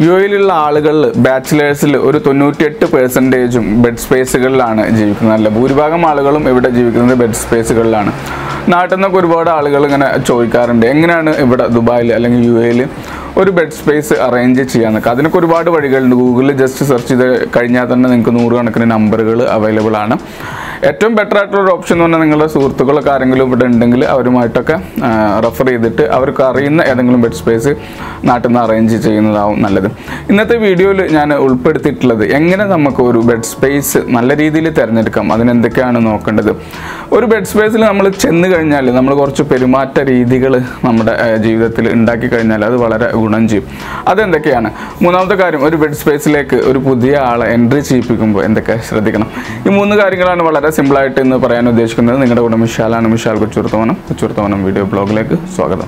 U എയിലുള്ള ആളുകളിൽ ബാച്ചിലേഴ്സിൽ ഒരു തൊണ്ണൂറ്റിയെട്ട് പെർസെൻറ്റേജും ബെഡ് സ്പേസുകളിലാണ് ജീവിക്കുന്നത് അല്ല ഭൂരിഭാഗം ആളുകളും ഇവിടെ ജീവിക്കുന്നത് ബെഡ് സ്പേസുകളിലാണ് നാട്ടിൽ നിന്നൊക്കെ ഒരുപാട് ആളുകൾ ഇങ്ങനെ ചോദിക്കാറുണ്ട് എങ്ങനെയാണ് ഇവിടെ ദുബായിൽ അല്ലെങ്കിൽ യു എയിൽ ഒരു ബെഡ് സ്പേസ് അറേഞ്ച് ചെയ്യാന്നൊക്കെ അതിനൊക്കെ ഒരുപാട് വഴികളുണ്ട് ഗൂഗിളിൽ ജസ്റ്റ് സെർച്ച് ചെയ്ത് കഴിഞ്ഞാൽ തന്നെ നിങ്ങൾക്ക് നൂറുകണക്കിന് നമ്പറുകൾ അവൈലബിൾ ആണ് ഏറ്റവും ബെറ്റർ ആയിട്ടുള്ള ഒരു ഓപ്ഷൻ എന്ന് പറഞ്ഞാൽ നിങ്ങളുടെ സുഹൃത്തുക്കളൊക്കെ ആരെങ്കിലും ഇവിടെ ഉണ്ടെങ്കിൽ അവരുമായിട്ടൊക്കെ റെഫർ ചെയ്തിട്ട് അവർക്ക് അറിയുന്ന ഏതെങ്കിലും ബെഡ് സ്പേസ് നാട്ടിൽ നിന്ന് അറേഞ്ച് ചെയ്യുന്നതാവും നല്ലത് ഇന്നത്തെ വീഡിയോയിൽ ഞാൻ ഉൾപ്പെടുത്തിയിട്ടുള്ളത് എങ്ങനെ നമുക്ക് ഒരു ബെഡ് സ്പേസ് നല്ല രീതിയിൽ തിരഞ്ഞെടുക്കാം അതിനെന്തൊക്കെയാണ് നോക്കേണ്ടത് ഒരു ബെഡ് സ്പേസിൽ നമ്മൾ ചെന്ന് കഴിഞ്ഞാൽ നമ്മൾ കുറച്ച് പെരുമാറ്റ രീതികൾ നമ്മുടെ ഏഹ്, ജീവിതത്തിൽ ഉണ്ടാക്കി കഴിഞ്ഞാൽ അത് വളരെ ഗുണം ചെയ്യും അതെന്തൊക്കെയാണ് മൂന്നാമത്തെ കാര്യം ഒരു ബെഡ് സ്പേസിലേക്ക് ഒരു പുതിയ ആളെ എൻട്രി ചെയ്യിപ്പിക്കുമ്പോൾ എന്തൊക്കെ ശ്രദ്ധിക്കണം ഈ മൂന്ന് കാര്യങ്ങളാണ് വളരെ സിമ്പിളായിട്ട് ഇന്ന് പറയാൻ ഉദ്ദേശിക്കുന്നത് നിങ്ങളുടെ കൂടെ മിഷാലാണ് മിഷാൽ കൊച്ചുർത്തവനം കൊച്ചുർത്തവനം വീഡിയോ ബ്ലോഗിലേക്ക് സ്വാഗതം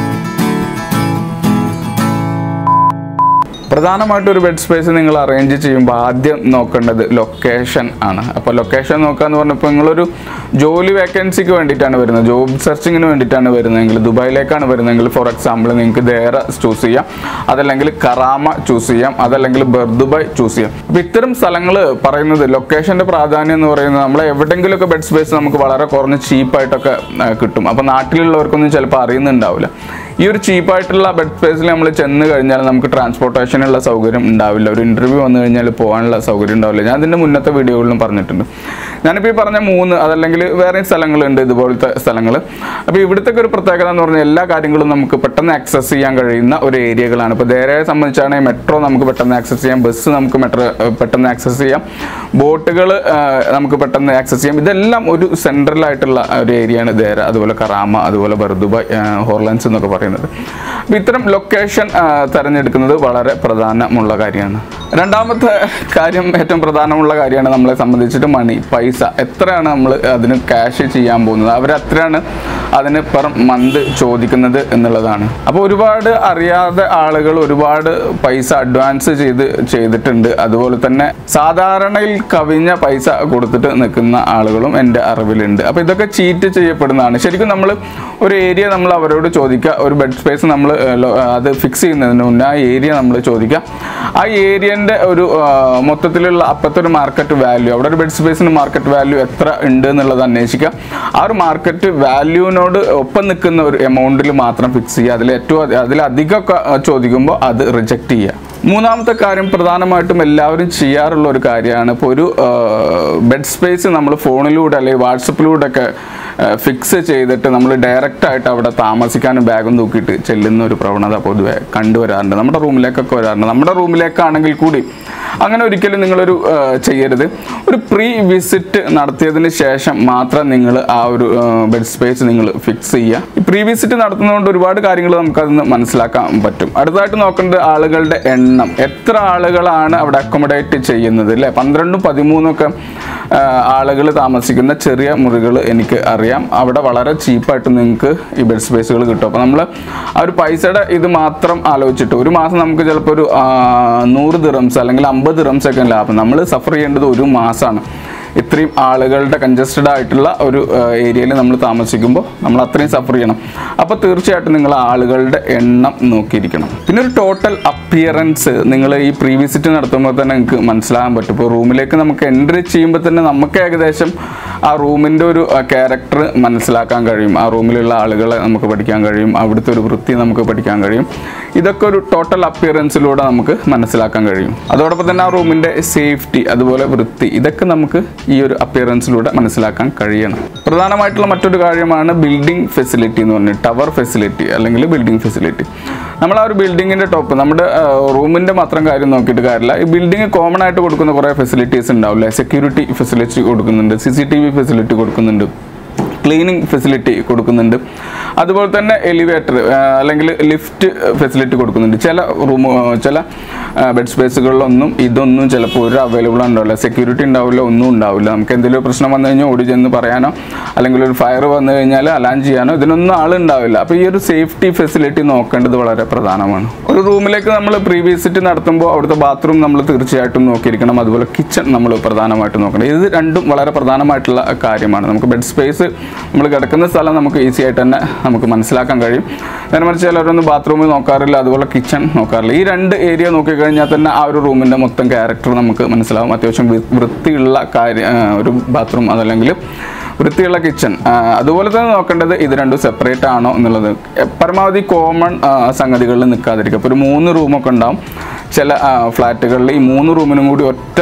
പ്രധാനമായിട്ടും ഒരു ബെഡ് സ്പേസ് നിങ്ങൾ അറേഞ്ച് ചെയ്യുമ്പോൾ ആദ്യം നോക്കേണ്ടത് ലൊക്കേഷൻ ആണ് അപ്പോൾ ലൊക്കേഷൻ നോക്കുക എന്ന് പറഞ്ഞപ്പോൾ നിങ്ങളൊരു ജോലി വേക്കൻസിക്ക് വേണ്ടിയിട്ടാണ് വരുന്നത് ജോബ് സെർച്ചിങ്ങിന് വേണ്ടിയിട്ടാണ് വരുന്നതെങ്കിൽ ദുബായിലേക്കാണ് വരുന്നതെങ്കിൽ ഫോർ എക്സാമ്പിൾ നിങ്ങൾക്ക് ദേറ ചൂസ് ചെയ്യാം അതല്ലെങ്കിൽ കറാമ ചൂസ് ചെയ്യാം അതല്ലെങ്കിൽ ബർദുബായ് ചൂസ് ചെയ്യാം അപ്പോൾ ഇത്തരം സ്ഥലങ്ങൾ പറയുന്നത് ലൊക്കേഷൻ്റെ പ്രാധാന്യം എന്ന് പറയുന്നത് നമ്മൾ എവിടെയെങ്കിലുമൊക്കെ ബെഡ് സ്പേസ് നമുക്ക് വളരെ കുറഞ്ഞ് ചീപ്പായിട്ടൊക്കെ കിട്ടും അപ്പോൾ നാട്ടിലുള്ളവർക്കൊന്നും ചിലപ്പോൾ അറിയുന്നുണ്ടാവില്ല ഈ ഒരു ചീപ്പായിട്ടുള്ള ബെഡ് സ്പേസിൽ നമ്മൾ ചെന്ന് കഴിഞ്ഞാൽ നമുക്ക് ട്രാൻസ്പോർട്ടേഷനുള്ള സൗകര്യം ഉണ്ടാവില്ല ഒരു ഇൻ്റർവ്യൂ വന്നു കഴിഞ്ഞാൽ പോകാനുള്ള സൗകര്യം ഉണ്ടാവില്ല ഞാൻ അതിൻ്റെ മുന്നത്തെ വീഡിയോകളിലും പറഞ്ഞിട്ടുണ്ട് ഞാനിപ്പോൾ ഈ പറഞ്ഞ മൂന്ന് അതല്ലെങ്കിൽ വേറെ സ്ഥലങ്ങളുണ്ട് ഇതുപോലത്തെ സ്ഥലങ്ങൾ അപ്പോൾ ഇവിടുത്തെ ഒരു പ്രത്യേകത എന്ന് പറഞ്ഞാൽ എല്ലാ കാര്യങ്ങളും നമുക്ക് പെട്ടെന്ന് ആക്സസ് ചെയ്യാൻ കഴിയുന്ന ഒരു ഏരിയകളാണ് ഇപ്പോൾ ദേരയെ സംബന്ധിച്ചാണെങ്കിൽ മെട്രോ നമുക്ക് പെട്ടെന്ന് ആക്സസ് ചെയ്യാം ബസ് നമുക്ക് മെട്രോ പെട്ടെന്ന് ആക്സസ് ചെയ്യാം ബോട്ടുകൾ നമുക്ക് പെട്ടെന്ന് ആക്സസ് ചെയ്യാം ഇതെല്ലാം ഒരു സെൻട്രൽ ആയിട്ടുള്ള ഒരു ഏരിയയാണ് ദേര അതുപോലെ കറാമ അതുപോലെ ബർദുബ ഹോർലൻസ് എന്നൊക്കെ പറയുന്നത് അപ്പോൾ ഇത്തരം ലൊക്കേഷൻ തിരഞ്ഞെടുക്കുന്നത് വളരെ പ്രധാനമുള്ള കാര്യമാണ് രണ്ടാമത്തെ കാര്യം ഏറ്റവും പ്രധാനമുള്ള കാര്യമാണ് നമ്മളെ സംബന്ധിച്ചിട്ട് മണി പൈസ എത്രയാണ് നമ്മൾ അതിന് ക്യാഷ് ചെയ്യാൻ പോകുന്നത് അവർ എത്രയാണ് അതിന് പെർ മന്ത് ചോദിക്കുന്നത് എന്നുള്ളതാണ് അപ്പോൾ ഒരുപാട് അറിയാതെ ആളുകൾ ഒരുപാട് പൈസ അഡ്വാൻസ് ചെയ്ത് ചെയ്തിട്ടുണ്ട് അതുപോലെ തന്നെ സാധാരണയിൽ കവിഞ്ഞ പൈസ കൊടുത്തിട്ട് നിൽക്കുന്ന ആളുകളും എൻ്റെ അറിവിലുണ്ട് അപ്പോൾ ഇതൊക്കെ ചീറ്റ് ചെയ്യപ്പെടുന്നതാണ് ശരിക്കും നമ്മൾ ഒരു ഏരിയ നമ്മൾ അവരോട് ചോദിക്കുക ഒരു ബെഡ് സ്പേസ് നമ്മൾ അത് ഫിക്സ് ചെയ്യുന്നതിന് മുന്നേ ആ ഏരിയ നമ്മൾ ചോദിക്കുക ആ ഏരിയൻ്റെ ഒരു ആ, മൊത്തത്തിലുള്ള അപ്പത്തെ ഒരു മാർക്കറ്റ് വാല്യൂ അവിടെ ഒരു ബെഡ് സ്പേസിന് മാർക്കറ്റ് വാല്യൂ എത്ര ഉണ്ട് എന്നുള്ളത് അന്വേഷിക്കുക ആ ഒരു മാർക്കറ്റ് വാല്യൂവിനോട് ഒപ്പം നിൽക്കുന്ന ഒരു എമൗണ്ടിൽ മാത്രം ഫിക്സ് ചെയ്യുക അതിൽ ഏറ്റവും അധി- അതിലധികമൊക്കെ ആ, ചോദിക്കുമ്പോൾ അത് റിജക്റ്റ് ചെയ്യുക മൂന്നാമത്തെ കാര്യം പ്രധാനമായിട്ടും എല്ലാവരും ചെയ്യാറുള്ള ഒരു കാര്യമാണ് ഇപ്പോൾ ഒരു ബെഡ് സ്പേസ് നമ്മൾ ഫോണിലൂടെ അല്ലെങ്കിൽ വാട്സപ്പിലൂടെ ഒക്കെ ഫിക്സ് ചെയ്തിട്ട് നമ്മൾ ഡയറക്റ്റ് ആയിട്ട് അവിടെ താമസിക്കാനും ബാഗും തൂക്കിയിട്ട് ചെല്ലുന്ന ഒരു പ്രവണത പൊതുവെ കണ്ടുവരാറുണ്ട് നമ്മുടെ റൂമിലേക്കൊക്കെ വരാറുണ്ട് നമ്മുടെ റൂമിലേക്കാണെങ്കിൽ കൂടി അങ്ങനെ ഒരിക്കലും നിങ്ങളൊരു ആ, ചെയ്യരുത് ഒരു പ്രീ വിസിറ്റ് നടത്തിയതിന് ശേഷം മാത്രം നിങ്ങൾ ആ ഒരു ബെഡ് സ്പേസ് നിങ്ങൾ ഫിക്സ് ചെയ്യുക ഈ പ്രീ വിസിറ്റ് നടത്തുന്നതുകൊണ്ട് ഒരുപാട് കാര്യങ്ങൾ നമുക്കതിന് മനസ്സിലാക്കാൻ പറ്റും അടുത്തതായിട്ട് നോക്കേണ്ടത് ആളുകളുടെ എണ്ണം എത്ര ആളുകളാണ് അവിടെ അക്കോമഡേറ്റ് ചെയ്യുന്നത് അല്ലേ പന്ത്രണ്ടും പതിമൂന്നും ഒക്കെ ആളുകൾ താമസിക്കുന്ന ചെറിയ മുറികൾ എനിക്ക് അറിയാം അവിടെ വളരെ ചീപ്പായിട്ട് നിങ്ങൾക്ക് ഈ ബെഡ് സ്പേസുകൾ കിട്ടും അപ്പോൾ നമ്മൾ ആ ഒരു പൈസയുടെ ഇത് മാത്രം ആലോചിച്ചിട്ട് ഒരു മാസം നമുക്ക് ചിലപ്പോൾ ഒരു ആ, നൂറ് ദിറംസ് അല്ലെങ്കിൽ അമ്പത് ദിറംസ് ഒക്കെ ലാഭം നമ്മൾ സഫർ ചെയ്യേണ്ടത് ഒരു മാസമാണ് ഇത്രയും ആളുകളുടെ കൺജസ്റ്റഡ് ആയിട്ടുള്ള ഒരു ഏരിയയിൽ നമ്മൾ താമസിക്കുമ്പോൾ നമ്മൾ അത്രയും സഫർ ചെയ്യണം അപ്പോൾ തീർച്ചയായിട്ടും നിങ്ങൾ ആളുകളുടെ എണ്ണം നോക്കിയിരിക്കണം പിന്നെ ഒരു ടോട്ടൽ അപ്പിയറൻസ് നിങ്ങൾ ഈ പ്രീ വിസിറ്റ് നടത്തുമ്പോൾ തന്നെ നിങ്ങൾക്ക് മനസ്സിലാകാൻ പറ്റും ഇപ്പോൾ റൂമിലേക്ക് നമുക്ക് എൻട്രി ചെയ്യുമ്പോൾ തന്നെ നമുക്ക് ഏകദേശം ആ റൂമിൻ്റെ ഒരു ക്യാരക്ടർ മനസ്സിലാക്കാൻ കഴിയും ആ റൂമിലുള്ള ആളുകളെ നമുക്ക് പഠിക്കാൻ കഴിയും അവിടുത്തെ ഒരു വൃത്തി നമുക്ക് പഠിക്കാൻ കഴിയും ഇതൊക്കെ ഒരു ടോട്ടൽ അപ്പിയറൻസിലൂടെ നമുക്ക് മനസ്സിലാക്കാൻ കഴിയും അതോടൊപ്പം തന്നെ ആ റൂമിൻ്റെ സേഫ്റ്റി അതുപോലെ വൃത്തി ഇതൊക്കെ നമുക്ക് ഈ ഒരു അപ്പിയറൻസിലൂടെ മനസ്സിലാക്കാൻ കഴിയണം പ്രധാനമായിട്ടുള്ള മറ്റൊരു കാര്യമാണ് ബിൽഡിംഗ് ഫെസിലിറ്റി എന്ന് പറഞ്ഞാൽ ടവർ ഫെസിലിറ്റി അല്ലെങ്കിൽ ബിൽഡിംഗ് ഫെസിലിറ്റി നമ്മൾ ആ ഒരു ബിൽഡിങ്ങിൻ്റെ ടോപ്പ് നമ്മുടെ റൂമിൻ്റെ മാത്രം കാര്യം നോക്കിയിട്ട് കാര്യമില്ല ഈ ബിൽഡിംഗ് കോമൺ ആയിട്ട് കൊടുക്കുന്ന കുറേ ഫെസിലിറ്റീസ് ഉണ്ടാവില്ലേ സെക്യൂരിറ്റി ഫെസിലിറ്റി കൊടുക്കുന്നുണ്ട് C C T V facility കൊടുക്കുന്നുണ്ട് ക്ലീനിങ് ഫെസിലിറ്റി കൊടുക്കുന്നുണ്ട് അതുപോലെ തന്നെ എലിവേറ്റർ അല്ലെങ്കിൽ ലിഫ്റ്റ് ഫെസിലിറ്റി കൊടുക്കുന്നുണ്ട് ചില റൂം ചില ബെഡ് സ്പേസുകളിലൊന്നും ഇതൊന്നും ചിലപ്പോൾ ഒരു അവൈലബിൾ ഉണ്ടാവില്ല സെക്യൂരിറ്റി ഉണ്ടാവില്ല ഒന്നും ഉണ്ടാവില്ല നമുക്ക് എന്തെങ്കിലും പ്രശ്നം വന്നു കഴിഞ്ഞാൽ ഓടി ചെന്ന് പറയാനോ അല്ലെങ്കിൽ ഒരു ഫയർ വന്നു കഴിഞ്ഞാൽ അലാൻ ചെയ്യാനോ ഇതിനൊന്നും ആളുണ്ടാവില്ല അപ്പോൾ ഈ ഒരു സേഫ്റ്റി ഫെസിലിറ്റി നോക്കേണ്ടത് വളരെ പ്രധാനമാണ് ഒരു റൂമിലേക്ക് നമ്മൾ പ്രീ വിസിറ്റ് നടത്തുമ്പോൾ അവിടുത്തെ ബാത്റൂം നമ്മൾ തീർച്ചയായിട്ടും നോക്കിയിരിക്കണം അതുപോലെ കിച്ചൺ നമ്മൾ പ്രധാനമായിട്ടും നോക്കണം ഇത് രണ്ടും വളരെ പ്രധാനമായിട്ടുള്ള കാര്യമാണ് നമുക്ക് ബെഡ് സ്പേസ് നമ്മൾ കിടക്കുന്ന സ്ഥലം നമുക്ക് ഈസി ആയിട്ട് തന്നെ നമുക്ക് മനസ്സിലാക്കാൻ കഴിയും നേരെ മറിച്ച് ചിലരൊന്നും ബാത്റൂമിൽ നോക്കാറില്ല അതുപോലെ കിച്ചൺ നോക്കാറില്ല ഈ രണ്ട് ഏരിയ നോക്കിക്കഴിഞ്ഞാൽ തന്നെ ആ ഒരു റൂമിൻ്റെ മൊത്തം ക്യാരക്ടർ നമുക്ക് മനസ്സിലാവും അത്യാവശ്യം വൃ- വൃത്തിയുള്ള കാര്യം ആ, ഒരു ബാത്റൂം അതല്ലെങ്കിൽ വൃത്തിയുള്ള കിച്ചൺ അതുപോലെ തന്നെ നോക്കേണ്ടത് ഇത് രണ്ടും സെപ്പറേറ്റ് ആണോ എന്നുള്ളത് എ- പരമാവധി കോമൺ സംഗതികളിൽ നിൽക്കാതിരിക്കുക ഇപ്പോൾ ഒരു മൂന്ന് റൂമൊക്കെ ഉണ്ടാവും ചില ഫ്ലാറ്റുകളിൽ ഈ മൂന്ന് റൂമിനും കൂടി ഒറ്റ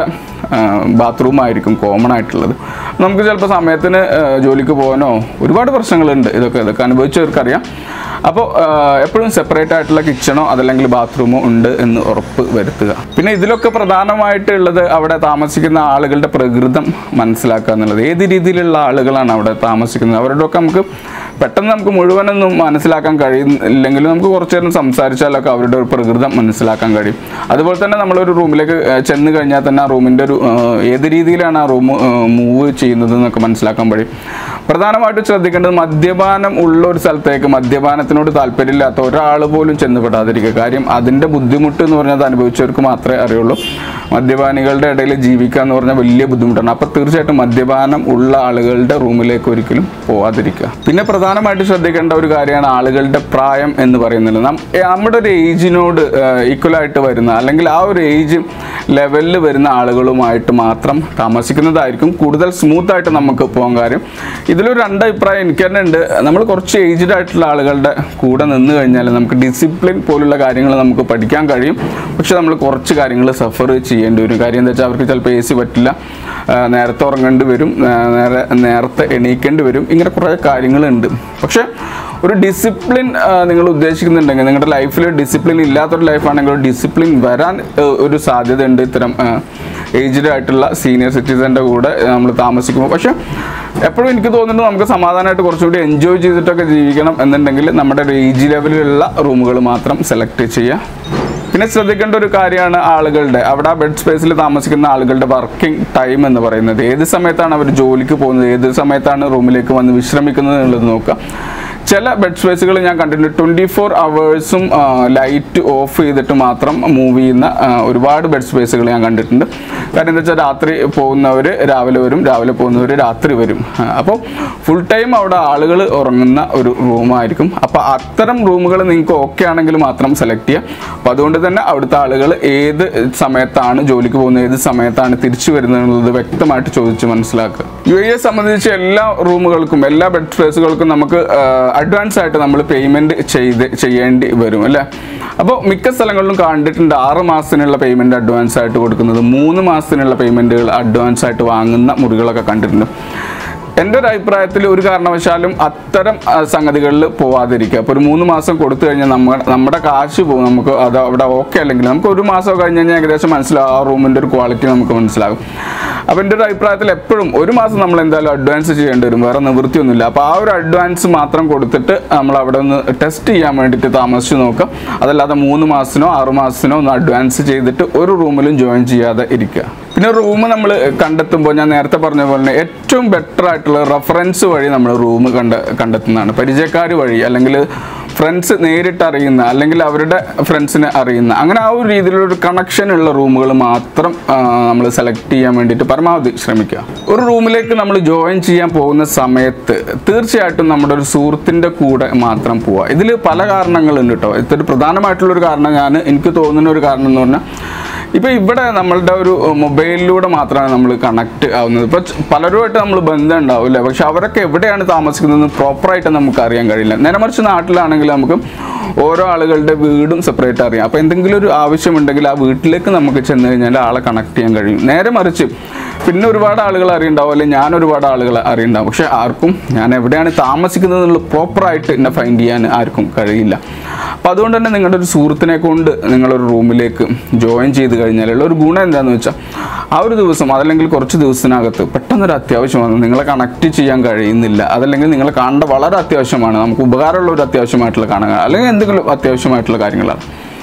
ബാത്റൂം ആയിരിക്കും കോമൺ ആയിട്ടുള്ളത് നമുക്ക് ചിലപ്പോൾ സമയത്തിന് ആ, ജോലിക്ക് പോകാനോ ഒരുപാട് പ്രശ്നങ്ങളുണ്ട് ഇതൊക്കെ ഇതൊക്കെ അനുഭവിച്ചവർക്കറിയാം അപ്പോൾ എപ്പോഴും സെപ്പറേറ്റ് ആയിട്ടുള്ള കിച്ചണോ അതല്ലെങ്കിൽ ബാത്റൂമോ ഉണ്ട് എന്ന് ഉറപ്പ് വരുത്തുക പിന്നെ ഇതിലൊക്കെ പ്രധാനമായിട്ടുള്ളത് അവിടെ താമസിക്കുന്ന ആളുകളുടെ പ്രകൃതം മനസ്സിലാക്കുക എന്നുള്ളത് ഏത് രീതിയിലുള്ള ആളുകളാണ് അവിടെ താമസിക്കുന്നത് അവരോടൊക്കെ നമുക്ക് പെട്ടെന്ന് നമുക്ക് മുഴുവനൊന്നും മനസ്സിലാക്കാൻ കഴിയുന്നില്ലെങ്കിലും നമുക്ക് കുറച്ചു നേരം സംസാരിച്ചാലൊക്കെ അവരുടെ ഒരു പ്രകൃതം മനസ്സിലാക്കാൻ കഴിയും അതുപോലെ തന്നെ നമ്മളൊരു റൂമിലേക്ക് ഏഹ്, ചെന്ന് കഴിഞ്ഞാൽ തന്നെ ആ റൂമിൻ്റെ ഒരു ഏഹ്, ഏത് രീതിയിലാണ് ആ റൂം മൂവ് ചെയ്യുന്നത് എന്നൊക്കെ മനസ്സിലാക്കാൻ കഴിയും പ്രധാനമായിട്ടും ശ്രദ്ധിക്കേണ്ടത് മദ്യപാനം ഉള്ള ഒരു സ്ഥലത്തേക്ക് മദ്യപാനത്തിനോട് താല്പര്യമില്ലാത്ത ഒരാൾ പോലും ചെന്നുപെടാതിരിക്കുക കാര്യം അതിൻ്റെ ബുദ്ധിമുട്ട് എന്ന് പറഞ്ഞത് അനുഭവിച്ചവർക്ക് മാത്രമേ അറിയുള്ളൂ മദ്യപാനികളുടെ ഇടയിൽ ജീവിക്കുക എന്ന് പറഞ്ഞാൽ വലിയ ബുദ്ധിമുട്ടാണ് അപ്പോൾ തീർച്ചയായിട്ടും മദ്യപാനം ഉള്ള ആളുകളുടെ റൂമിലേക്ക് ഒരിക്കലും പോവാതിരിക്കുക പിന്നെ പ്രധാനമായിട്ട് ശ്രദ്ധിക്കേണ്ട ഒരു കാര്യമാണ് ആളുകളുടെ പ്രായം എന്ന് പറയുന്നത് നം- ഏ, നമ്മുടെ ഒരു ഏജിനോട് ഈക്വലായിട്ട് വരുന്ന അല്ലെങ്കിൽ ആ ഒരു ഏജ് ലെവലിൽ വരുന്ന ആളുകളുമായിട്ട് മാത്രം താമസിക്കുന്നതായിരിക്കും കൂടുതൽ സ്മൂത്ത് ആയിട്ട് നമുക്ക് പോകാൻ കാര്യം ഇതിലൊരു രണ്ട് അഭിപ്രായം എനിക്ക് തന്നെ ഉണ്ട് നമ്മൾ കുറച്ച് ഏജ്ഡ് ആയിട്ടുള്ള ആളുകളുടെ കൂടെ നിന്ന് കഴിഞ്ഞാൽ നമുക്ക് ഡിസിപ്ലിൻ പോലുള്ള കാര്യങ്ങൾ നമുക്ക് പഠിക്കാൻ കഴിയും പക്ഷെ നമ്മൾ കുറച്ച് കാര്യങ്ങൾ സഫർ ചെയ്യേണ്ടി വരും കാര്യം എന്താ വെച്ചാൽ അവർക്ക് ചിലപ്പോൾ എ സി പറ്റില്ല ആ, നേരത്തെ ഉറങ്ങേണ്ടി വരും ആ, നേരെ നേരത്തെ എണീക്കേണ്ടി വരും ഇങ്ങനെ കുറേ കാര്യങ്ങളുണ്ട് പക്ഷേ ഒരു ഡിസിപ്ലിൻ നിങ്ങൾ ഉദ്ദേശിക്കുന്നുണ്ടെങ്കിൽ നിങ്ങളുടെ ലൈഫിൽ ഡിസിപ്ലിൻ ഇല്ലാത്തൊരു ലൈഫാണെങ്കിൽ ഒരു ഡിസിപ്ലിൻ വരാൻ ആ, ഒരു സാധ്യതയുണ്ട് ഇത്തരം ഏജ്ഡ് ആയിട്ടുള്ള സീനിയർ സിറ്റിസൻ്റെ കൂടെ നമ്മൾ താമസിക്കുമ്പോൾ പക്ഷേ എപ്പോഴും എനിക്ക് തോന്നുന്നത് നമുക്ക് സമാധാനമായിട്ട് കുറച്ചുകൂടി എൻജോയ് ചെയ്തിട്ടൊക്കെ ജീവിക്കണം എന്നുണ്ടെങ്കിൽ നമ്മുടെ ഒരു ഏജ് ലെവലിലുള്ള റൂമുകൾ മാത്രം സെലക്ട് ചെയ്യുക പിന്നെ ശ്രദ്ധിക്കേണ്ട ഒരു കാര്യമാണ് ആളുകളുടെ അവിടെ ആ ബെഡ് സ്പേസിൽ താമസിക്കുന്ന ആളുകളുടെ വർക്കിംഗ് ടൈം എന്ന് പറയുന്നത് ഏത് സമയത്താണ് അവർ ജോലിക്ക് പോകുന്നത് ഏത് സമയത്താണ് റൂമിലേക്ക് വന്ന് വിശ്രമിക്കുന്നത് എന്നുള്ളത് നോക്കുക ചില ബെഡ് സ്പേസുകൾ ഞാൻ കണ്ടിട്ടുണ്ട് ട്വൻറ്റി ഫോർ അവേഴ്സും ലൈറ്റ് ഓഫ് ചെയ്തിട്ട് മാത്രം മൂവ് ചെയ്യുന്ന ആ, ഒരുപാട് ബെഡ് സ്പേസുകൾ ഞാൻ കണ്ടിട്ടുണ്ട് കാരണം എന്താ വെച്ചാൽ രാത്രി പോകുന്നവർ രാവിലെ വരും രാവിലെ പോകുന്നവർ രാത്രി വരും അപ്പോൾ ഫുൾ ടൈം അവിടെ ആളുകൾ ഉറങ്ങുന്ന ഒരു റൂമായിരിക്കും അപ്പോൾ അത്തരം റൂമുകൾ നിങ്ങൾക്ക് ഓക്കെ ആണെങ്കിൽ മാത്രം സെലക്ട് ചെയ്യുക അപ്പോൾ അതുകൊണ്ട് തന്നെ അവിടുത്തെ ആളുകൾ ഏത് സമയത്താണ് ജോലിക്ക് പോകുന്നത് ഏത് സമയത്താണ് തിരിച്ചു വരുന്നത് എന്നുള്ളത് വ്യക്തമായിട്ട് ചോദിച്ച് മനസ്സിലാക്കുക യു എയെ സംബന്ധിച്ച് എല്ലാ റൂമുകൾക്കും എല്ലാ ബെഡ് സ്പേസുകൾക്കും നമുക്ക് അഡ്വാൻസ് ആയിട്ട് നമ്മൾ പേയ്മെൻറ്റ് ചെയ്ത് ചെയ്യേണ്ടി വരും അല്ലേ അപ്പോൾ മിക്ക സ്ഥലങ്ങളിലും കണ്ടിട്ടുണ്ട് ആറ് മാസത്തിനുള്ള പേയ്മെൻറ്റ് അഡ്വാൻസ് ആയിട്ട് കൊടുക്കുന്നത് മൂന്ന് മാസത്തിനുള്ള പേയ്മെൻറ്റുകൾ അഡ്വാൻസ് ആയിട്ട് വാങ്ങുന്ന മുറികളൊക്കെ കണ്ടിട്ടുണ്ട് എൻ്റെ ഒരു അഭിപ്രായത്തിൽ ഒരു കാരണവശാലും അത്തരം ആ, സംഗതികളിൽ പോവാതിരിക്കുക അപ്പോൾ ഒരു മൂന്ന് മാസം കൊടുത്തു കഴിഞ്ഞാൽ നമ്മ നമ്മുടെ കാശ് പോകും നമുക്ക് അത് അവിടെ ഓക്കെ അല്ലെങ്കിൽ നമുക്ക് ഒരു മാസം കഴിഞ്ഞ് കഴിഞ്ഞാൽ ഏകദേശം മനസ്സിലാവും ആ റൂമിൻ്റെ ഒരു ക്വാളിറ്റി നമുക്ക് മനസ്സിലാകും അപ്പോൾ എൻ്റെ ഒരു അഭിപ്രായത്തിൽ എപ്പോഴും ഒരു മാസം നമ്മൾ എന്തായാലും അഡ്വാൻസ് ചെയ്യേണ്ടി വരും വേറെ നിവൃത്തിയൊന്നുമില്ല അപ്പോൾ ആ ഒരു അഡ്വാൻസ് മാത്രം കൊടുത്തിട്ട് നമ്മൾ അവിടെ ഒന്ന് ടെസ്റ്റ് ചെയ്യാൻ വേണ്ടിയിട്ട് താമസിച്ച് നോക്കാം അതല്ലാതെ മൂന്ന് മാസത്തിനോ ആറ് മാസത്തിനോ ഒന്ന് അഡ്വാൻസ് ചെയ്തിട്ട് ഒരു റൂമിലും ജോയിൻ ചെയ്യാതെ ഇരിക്കുക പിന്നെ റൂം നമ്മൾ കണ്ടെത്തുമ്പോൾ ഞാൻ നേരത്തെ പറഞ്ഞ പോലെ തന്നെ ഏറ്റവും ബെറ്റർ ആയിട്ടുള്ള റെഫറൻസ് വഴി നമ്മൾ റൂം കണ്ട കണ്ടെത്തുന്നതാണ് പരിചയക്കാർ വഴി അല്ലെങ്കിൽ ഫ്രണ്ട്സ് നേരിട്ട് അറിയുന്ന അല്ലെങ്കിൽ അവരുടെ ഫ്രണ്ട്സിനെ അറിയുന്ന അങ്ങനെ ആ ഒരു രീതിയിലുള്ള ഒരു കണക്ഷൻ ഉള്ള റൂമുകൾ മാത്രം നമ്മൾ സെലക്ട് ചെയ്യാൻ വേണ്ടിയിട്ട് പരമാവധി ശ്രമിക്കുക ഒരു റൂമിലേക്ക് നമ്മൾ ജോയിൻ ചെയ്യാൻ പോകുന്ന സമയത്ത് തീർച്ചയായിട്ടും നമ്മുടെ ഒരു സുഹൃത്തിൻ്റെ കൂടെ മാത്രം പോവുക ഇതിൽ പല കാരണങ്ങളുണ്ട് കേട്ടോ ഇതൊരു പ്രധാനമായിട്ടുള്ള ഒരു കാരണം ഞാൻ എനിക്ക് തോന്നുന്ന ഒരു കാരണം എന്ന് പറഞ്ഞാൽ ഇപ്പൊ ഇവിടെ നമ്മളുടെ ഒരു മൊബൈലിലൂടെ മാത്രമാണ് നമ്മൾ കണക്ട് ആവുന്നത് ഇപ്പൊ ച- പലരുമായിട്ട് നമ്മൾ ബന്ധം ഉണ്ടാവില്ല പക്ഷെ അവരൊക്കെ എവിടെയാണ് താമസിക്കുന്നത് പ്രോപ്പറായിട്ട് നമുക്ക് അറിയാൻ കഴിയില്ല നേരെ മറിച്ച് നാട്ടിലാണെങ്കിൽ നമുക്ക് ഓരോ ആളുകളുടെ വീടും സെപ്പറേറ്റ് അറിയാം അപ്പോൾ എന്തെങ്കിലും ഒരു ആവശ്യമുണ്ടെങ്കിൽ ആ വീട്ടിലേക്ക് നമുക്ക് ചെന്ന് കഴിഞ്ഞാൽ ആളെ കണക്ട് ചെയ്യാൻ കഴിയും നേരെ മറിച്ച് പിന്നെ ഒരുപാട് ആളുകൾ അറിയുണ്ടാവും അല്ലെങ്കിൽ ഞാൻ ഒരുപാട് ആളുകൾ അറിയുണ്ടാവും പക്ഷെ ആർക്കും ഞാൻ എവിടെയാണ് താമസിക്കുന്നത് എന്നുള്ളത് പ്രോപ്പറായിട്ട് എന്നെ ഫൈൻഡ് ചെയ്യാൻ ആർക്കും കഴിയില്ല അപ്പോൾ അതുകൊണ്ട് തന്നെ നിങ്ങളുടെ ഒരു സുഹൃത്തിനെ കൊണ്ട് നിങ്ങളൊരു റൂമിലേക്ക് ജോയിൻ ചെയ്ത് കഴിഞ്ഞാലുള്ള ഒരു ഗുണം എന്താണെന്ന് വെച്ചാൽ ആ ഒരു ദിവസം അതല്ലെങ്കിൽ കുറച്ച് ദിവസത്തിനകത്ത് പെട്ടെന്നൊരു അത്യാവശ്യമാണ് നിങ്ങളെ കണക്ട് ചെയ്യാൻ കഴിയുന്നില്ല അതല്ലെങ്കിൽ നിങ്ങളെ കാണേണ്ട വളരെ അത്യാവശ്യമാണ് നമുക്ക് ഉപകാരമുള്ള ഒരു അത്യാവശ്യമായിട്ടുള്ള കാണുക അല്ലെങ്കിൽ എന്തെങ്കിലും അത്യാവശ്യമായിട്ടുള്ള കാര്യങ്ങളാണ്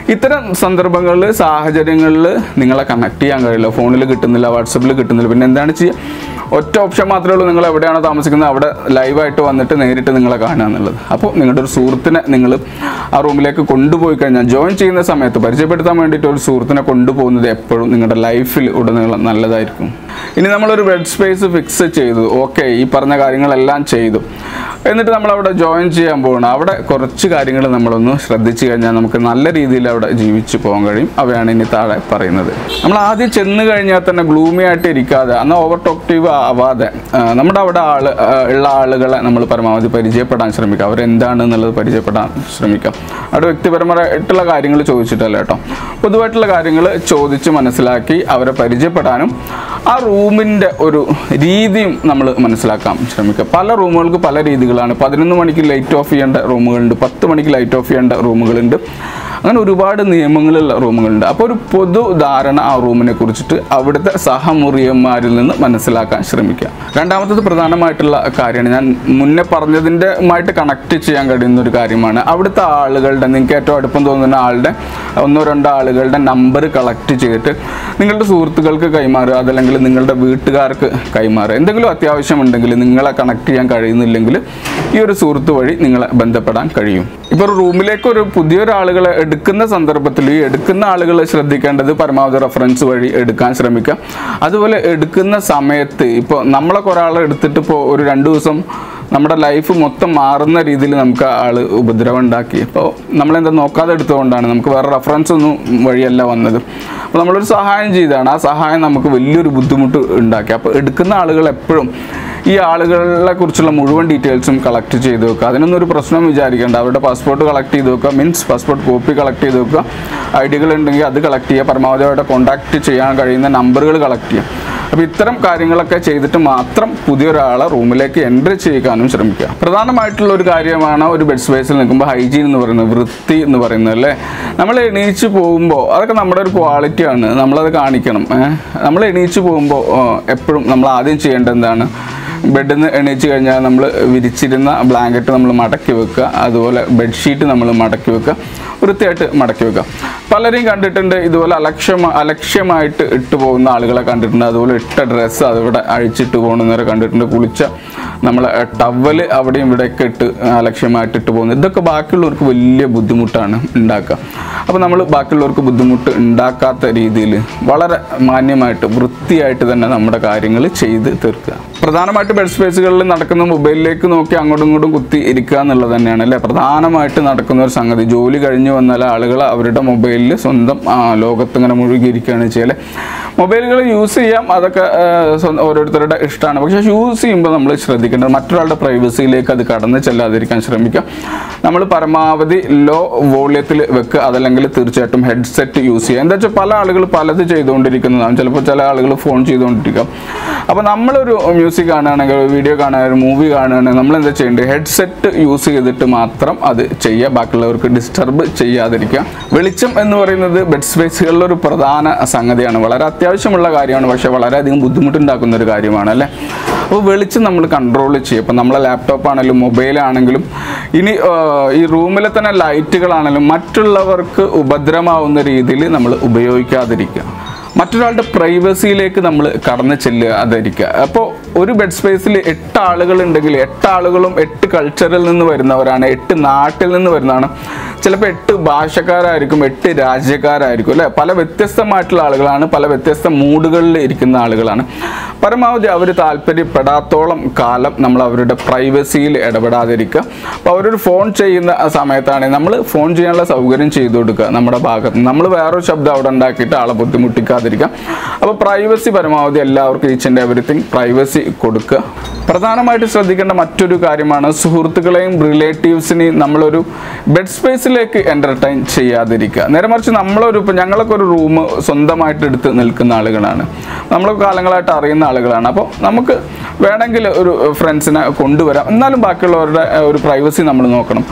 ഇത്തരം സന്ദർഭങ്ങളിൽ സാഹചര്യങ്ങളിൽ നിങ്ങളെ കണക്ട് ചെയ്യാൻ കഴിയില്ല ഫോണിൽ കിട്ടുന്നില്ല വാട്സപ്പിൽ കിട്ടുന്നില്ല പിന്നെ എന്താണ് ചെയ്യുക ഒറ്റ ഓപ്ഷൻ മാത്രമേ ഉള്ളൂ നിങ്ങൾ എവിടെയാണോ താമസിക്കുന്നത് അവിടെ ലൈവായിട്ട് വന്നിട്ട് നേരിട്ട് നിങ്ങളെ കാണുക എന്നുള്ളത് അപ്പോൾ നിങ്ങളുടെ ഒരു സുഹൃത്തിനെ നിങ്ങൾ ആ റൂമിലേക്ക് കൊണ്ടുപോയി കഴിഞ്ഞാൽ ജോയിൻ ചെയ്യുന്ന സമയത്ത് പരിചയപ്പെടുത്താൻ വേണ്ടിയിട്ട് ഒരു സുഹൃത്തിനെ കൊണ്ടുപോകുന്നത് എപ്പോഴും നിങ്ങളുടെ ലൈഫിൽ ഉടനീളം നല്ലതായിരിക്കും ഇനി നമ്മളൊരു ബെഡ് സ്പേസ് ഫിക്സ് ചെയ്തു ഓക്കെ ഈ പറഞ്ഞ കാര്യങ്ങളെല്ലാം ചെയ്തു എന്നിട്ട് നമ്മൾ അവിടെ ജോയിൻ ചെയ്യാൻ പോകണം അവിടെ കുറച്ച് കാര്യങ്ങൾ നമ്മളൊന്ന് ശ്രദ്ധിച്ചു കഴിഞ്ഞാൽ നമുക്ക് നല്ല രീതിയിൽ അവിടെ ജീവിച്ചു പോകാൻ കഴിയും അവയാണ് ഇനി താഴെ പറയുന്നത് നമ്മൾ ആദ്യം ചെന്ന് കഴിഞ്ഞാൽ തന്നെ ഗ്ലൂമി ആയിട്ട് ഇരിക്കാതെ അന്ന് ഓവർ ടോക്റ്റീവ് ആവാതെ ആ, നമ്മുടെ അവിടെ ആള് ആ, ഉള്ള ആളുകളെ നമ്മൾ പരമാവധി പരിചയപ്പെടാൻ ശ്രമിക്കുക അവരെന്താണ് എന്നുള്ളത് പരിചയപ്പെടാൻ ശ്രമിക്കാം അവിടെ വ്യക്തിപരമായിട്ടുള്ള കാര്യങ്ങൾ ചോദിച്ചിട്ടല്ല കേട്ടോ പൊതുവായിട്ടുള്ള കാര്യങ്ങൾ ചോദിച്ച് മനസ്സിലാക്കി അവരെ പരിചയപ്പെടാനും ആ റൂമിൻ്റെ ഒരു രീതിയും നമ്മൾ മനസ്സിലാക്കാൻ ശ്രമിക്കുക പല റൂമുകൾക്ക് പല രീതികളാണ് പതിനൊന്ന് മണിക്ക് ലൈറ്റ് ഓഫ് ചെയ്യേണ്ട റൂമുകളുണ്ട് പത്ത് മണിക്ക് ലൈറ്റ് ഓഫ് ചെയ്യേണ്ട റൂമുകളുണ്ട് അങ്ങനെ ഒരുപാട് നിയമങ്ങളുള്ള റൂമുകളുണ്ട് അപ്പോൾ ഒരു പൊതു ധാരണ ആ റൂമിനെ കുറിച്ചിട്ട് അവിടുത്തെ സഹമുറിയന്മാരിൽ നിന്ന് മനസ്സിലാക്കാൻ ശ്രമിക്കുക രണ്ടാമത്തത് പ്രധാനമായിട്ടുള്ള കാര്യമാണ് ഞാൻ മുന്നേ പറഞ്ഞതിൻ്റെ മായിട്ട് കണക്ട് ചെയ്യാൻ കഴിയുന്ന ഒരു കാര്യമാണ് അവിടുത്തെ ആളുകളുടെ നിങ്ങൾക്ക് ഏറ്റവും അടുപ്പം തോന്നുന്ന ആളുടെ ഒന്നോ രണ്ടോ ആളുകളുടെ നമ്പർ കളക്ട് ചെയ്തിട്ട് നിങ്ങളുടെ സുഹൃത്തുക്കൾക്ക് കൈമാറുക അതല്ലെങ്കിൽ നിങ്ങളുടെ വീട്ടുകാർക്ക് കൈമാറുക എന്തെങ്കിലും അത്യാവശ്യമുണ്ടെങ്കിൽ നിങ്ങളെ കണക്ട് ചെയ്യാൻ കഴിയുന്നില്ലെങ്കിൽ ഈ ഒരു സുഹൃത്ത് വഴി നിങ്ങളെ ബന്ധപ്പെടാൻ കഴിയും ഇപ്പോൾ ഒരു റൂമിലേക്ക് ഒരു പുതിയൊരാളുകളെ എടുക്കുന്ന സന്ദർഭത്തിൽ ഈ എടുക്കുന്ന ആളുകൾ ശ്രദ്ധിക്കേണ്ടത് പരമാവധി റെഫറൻസ് വഴി എടുക്കാൻ ശ്രമിക്കുക അതുപോലെ എടുക്കുന്ന സമയത്ത് ഇപ്പോൾ നമ്മളൊക്കെ ഒരാളെ എടുത്തിട്ട് ഇപ്പോൾ ഒരു രണ്ട് ദിവസം നമ്മുടെ ലൈഫ് മൊത്തം മാറുന്ന രീതിയിൽ നമുക്ക് ആൾ ഉപദ്രവം ഉണ്ടാക്കി അപ്പോൾ നമ്മളെന്താ നോക്കാതെ എടുത്തുകൊണ്ടാണ് നമുക്ക് വേറെ റെഫറൻസ് ഒന്നും വഴിയല്ല വന്നത് അപ്പോൾ നമ്മളൊരു സഹായം ചെയ്താണ് ആ സഹായം നമുക്ക് വലിയൊരു ബുദ്ധിമുട്ട് ഉണ്ടാക്കി അപ്പോൾ എടുക്കുന്ന ആളുകൾ എപ്പോഴും ഈ ആളുകളെ കുറിച്ചുള്ള മുഴുവൻ ഡീറ്റെയിൽസും കളക്ട് ചെയ്ത് വെക്കുക അതിനൊന്നും ഒരു പ്രശ്നം വിചാരിക്കേണ്ട അവരുടെ പാസ്പോർട്ട് കളക്ട് ചെയ്ത് വെക്കുക മീൻസ് പാസ്പോർട്ട് കോപ്പി കളക്ട് ചെയ്ത് വെക്കുക ഐ ഡികൾ ഉണ്ടെങ്കിൽ അത് കളക്ട് ചെയ്യുക പരമാവധി അവരുടെ കോൺടാക്ട് ചെയ്യാൻ കഴിയുന്ന നമ്പറുകൾ കളക്ട് ചെയ്യുക അപ്പോൾ ഇത്തരം കാര്യങ്ങളൊക്കെ ചെയ്തിട്ട് മാത്രം പുതിയൊരാളെ റൂമിലേക്ക് എൻട്രി ചെയ്യിക്കാനും ശ്രമിക്കുക പ്രധാനമായിട്ടുള്ള ഒരു കാര്യമാണ് ഒരു ബെഡ് സ്പേസിൽ നിൽക്കുമ്പോൾ ഹൈജീൻ എന്ന് പറയുന്നത് വൃത്തി എന്ന് പറയുന്നത് അല്ലേ നമ്മൾ എണീച്ച് പോകുമ്പോൾ അതൊക്കെ നമ്മുടെ ഒരു ക്വാളിറ്റിയാണ് നമ്മളത് കാണിക്കണം ഏഹ്. നമ്മൾ എണീച്ച് പോകുമ്പോൾ എപ്പോഴും നമ്മൾ ആദ്യം ചെയ്യേണ്ടത് എന്താണ് ബെഡിൽ നിന്ന് എണീച്ച് കഴിഞ്ഞാൽ നമ്മൾ വിരിച്ചിരുന്ന ബ്ലാങ്കറ്റ് നമ്മൾ മടക്കി വെക്കുക അതുപോലെ ബെഡ്ഷീറ്റ് നമ്മൾ മടക്കി വെക്കുക വൃത്തിയായിട്ട് മടക്കി വെക്കുക പലരെയും കണ്ടിട്ടുണ്ട് ഇതുപോലെ അലക്ഷ്യം അലക്ഷ്യമായിട്ട് ഇട്ട് പോകുന്ന ആളുകളെ കണ്ടിട്ടുണ്ട് അതുപോലെ ഇട്ട ഡ്രസ്സ് അതിവിടെ അഴിച്ചിട്ട് പോകുന്നവരെ കണ്ടിട്ടുണ്ട് കുളിച്ച നമ്മൾ ടവല് അവിടെയും ഇവിടെയൊക്കെ ഇട്ട് അലക്ഷ്യമായിട്ട് ഇട്ട് പോകുന്നത് ഇതൊക്കെ ബാക്കിയുള്ളവർക്ക് വലിയ ബുദ്ധിമുട്ടാണ് ഉണ്ടാക്കുക അപ്പോൾ നമ്മൾ ബാക്കിയുള്ളവർക്ക് ബുദ്ധിമുട്ട് ഉണ്ടാക്കാത്ത രീതിയിൽ വളരെ മാന്യമായിട്ട് വൃത്തിയായിട്ട് തന്നെ നമ്മുടെ കാര്യങ്ങൾ ചെയ്ത് തീർക്കുക പ്രധാനമായിട്ട് ബെഡ് സ്പേസുകളിൽ നടക്കുന്ന മൊബൈലിലേക്ക് നോക്കി അങ്ങോട്ടും ഇങ്ങോട്ടും കുത്തി ഇരിക്കുക എന്നുള്ളത് തന്നെയാണ് അല്ലേ പ്രധാനമായിട്ട് നടക്കുന്ന ഒരു സംഗതി ജോലി കഴിഞ്ഞ് വന്നാൽ ആളുകൾ അവരുടെ മൊബൈലിൽ സ്വന്തം ആ, ലോകത്ത് ഇങ്ങനെ മുഴുകിയിരിക്കുകയാണ് ചെയ്യല് മൊബൈലുകൾ യൂസ് ചെയ്യാം അതൊക്കെ ആ, സ്വന്തം ഓരോരുത്തരുടെ ഇഷ്ടമാണ് പക്ഷേ യൂസ് ചെയ്യുമ്പോൾ നമ്മൾ ശ്രദ്ധിക്കേണ്ടത് മറ്റൊരാളുടെ പ്രൈവസിയിലേക്ക് അത് കടന്ന് ചെല്ലാതിരിക്കാൻ ശ്രമിക്കുക നമ്മൾ പരമാവധി ലോ വോളിയത്തിൽ വെക്കുക അതല്ലെങ്കിൽ തീർച്ചയായിട്ടും ഹെഡ്സെറ്റ് യൂസ് ചെയ്യുക എന്താ വെച്ചാൽ പല ആളുകൾ പലത് ചെയ്തുകൊണ്ടിരിക്കുന്നതാണ് ചിലപ്പോൾ ചില ആളുകൾ ഫോൺ ചെയ്തുകൊണ്ടിരിക്കാം അപ്പോൾ നമ്മളൊരു മ്യൂസിക് കാണുകയാണെങ്കിൽ വീഡിയോ കാണുകയാണെങ്കിൽ മൂവി കാണുകയാണെങ്കിൽ നമ്മൾ എന്താ ചെയ്യേണ്ടത് ഹെഡ്സെറ്റ് യൂസ് ചെയ്തിട്ട് മാത്രം അത് ചെയ്യുക ബാക്കിയുള്ളവർക്ക് ഡിസ്റ്റർബ് ചെയ്യാതിരിക്കുക വെളിച്ചം എന്ന് പറയുന്നത് ബെഡ് സ്പേസുകളിൽ ഒരു പ്രധാന സംഗതിയാണ് വളരെ അത്യാവശ്യമുള്ള കാര്യമാണ് പക്ഷേ വളരെയധികം ബുദ്ധിമുട്ടുണ്ടാക്കുന്ന ഒരു കാര്യമാണ് അല്ലേ അപ്പോൾ വെളിച്ചം നമ്മൾ കൺട്രോൾ ചെയ്യും ഇപ്പോൾ നമ്മളെ ലാപ്ടോപ്പ് ആണെങ്കിലും മൊബൈലാണെങ്കിലും ഇനി ആ, ഈ റൂമിലെ തന്നെ ലൈറ്റുകളാണെങ്കിലും മറ്റുള്ളവർക്ക് ഉപദ്രവമാവുന്ന രീതിയിൽ നമ്മൾ ഉപയോഗിക്കാതിരിക്കുക മറ്റൊരാളുടെ പ്രൈവസിയിലേക്ക് നമ്മൾ കടന്നു ചെല്ലാതിരിക്കുക അപ്പോൾ ഒരു ബെഡ് സ്പേസിൽ എട്ട് ആളുകൾ ഉണ്ടെങ്കിൽ എട്ട് ആളുകളും എട്ട് കൾച്ചറിൽ നിന്ന് വരുന്നവരാണ് എട്ട് നാട്ടിൽ നിന്ന് വരുന്നതാണ് ചിലപ്പോൾ എട്ട് ഭാഷക്കാരായിരിക്കും എട്ട് രാജ്യക്കാരായിരിക്കും അല്ലേ പല വ്യത്യസ്തമായിട്ടുള്ള ആളുകളാണ് പല വ്യത്യസ്ത മൂഡുകളിൽ ഇരിക്കുന്ന ആളുകളാണ് പരമാവധി അവർ താല്പര്യപ്പെടാത്തോളം കാലം നമ്മൾ അവരുടെ പ്രൈവസിയിൽ ഇടപെടാതിരിക്കുക അപ്പോൾ അവരൊരു ഫോൺ ചെയ്യുന്ന സമയത്താണെങ്കിൽ നമ്മൾ ഫോൺ ചെയ്യാനുള്ള സൗകര്യം ചെയ്തു കൊടുക്കുക നമ്മുടെ ഭാഗത്ത് നമ്മൾ വേറൊരു ശബ്ദം അവിടെ ഉണ്ടാക്കിയിട്ട് ആളെ ബുദ്ധിമുട്ടിക്കാതിരിക്കുക അപ്പോൾ പ്രൈവസി പരമാവധി എല്ലാവർക്കും ഈച്ച് ആൻഡ് എവറിത്തിങ് പ്രൈവസി കൊടുക്കുക പ്രധാനമായിട്ട് ശ്രദ്ധിക്കേണ്ട മറ്റൊരു കാര്യമാണ് സുഹൃത്തുക്കളെയും റിലേറ്റീവ്സിനെയും നമ്മളൊരു ബെഡ് സ്പേസിലേക്ക് എൻ്റർടൈൻ ചെയ്യാതിരിക്കുക നേരെ മറിച്ച് നമ്മളൊരു ഇപ്പോൾ ഞങ്ങളൊക്കെ ഒരു റൂം സ്വന്തമായിട്ട് എടുത്ത് നിൽക്കുന്ന ആളുകളാണ് നമ്മളൊക്കെ കാലങ്ങളായിട്ട് അറിയുന്ന ആളുകളാണ് അപ്പോൾ നമുക്ക് വേണമെങ്കിൽ ഒരു ഫ്രണ്ട്സിനെ കൊണ്ടുവരാം എന്നാലും ബാക്കിയുള്ളവരുടെ ഏഹ്, ഒരു പ്രൈവസി നമ്മൾ നോക്കണം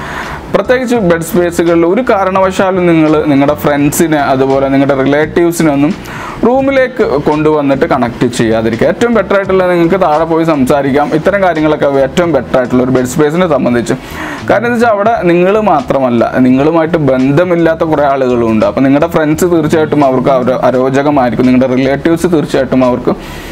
പ്രത്യേകിച്ച് ബെഡ് സ്പേസുകളിൽ ഒരു കാരണവശാലും നിങ്ങൾ നിങ്ങളുടെ ഫ്രണ്ട്സിനെ അതുപോലെ നിങ്ങളുടെ റിലേറ്റീവ്സിനെ ഒന്നും റൂമിലേക്ക് കൊണ്ടുവന്നിട്ട് കണക്ട് ചെയ്യാതിരിക്കുക ഏറ്റവും ബെറ്റർ ആയിട്ടുള്ള നിങ്ങൾക്ക് താഴെ പോയി സംസാരിക്കാം ഇത്തരം കാര്യങ്ങളൊക്കെ ഏറ്റവും ബെറ്റർ ആയിട്ടുള്ള ഒരു ബെഡ് സ്പേസിനെ സംബന്ധിച്ച് കാരണം എന്താ വെച്ചാൽ അവിടെ നിങ്ങൾ മാത്രമല്ല നിങ്ങളുമായിട്ട് ബന്ധമില്ലാത്ത കുറേ ആളുകളും ഉണ്ട് അപ്പോൾ നിങ്ങളുടെ ഫ്രണ്ട്സ് തീർച്ചയായിട്ടും അവർക്ക് അവർ അരോചകമായിരിക്കും നിങ്ങളുടെ റിലേറ്റീവ്സ് തീർച്ചയായിട്ടും അവർക്ക്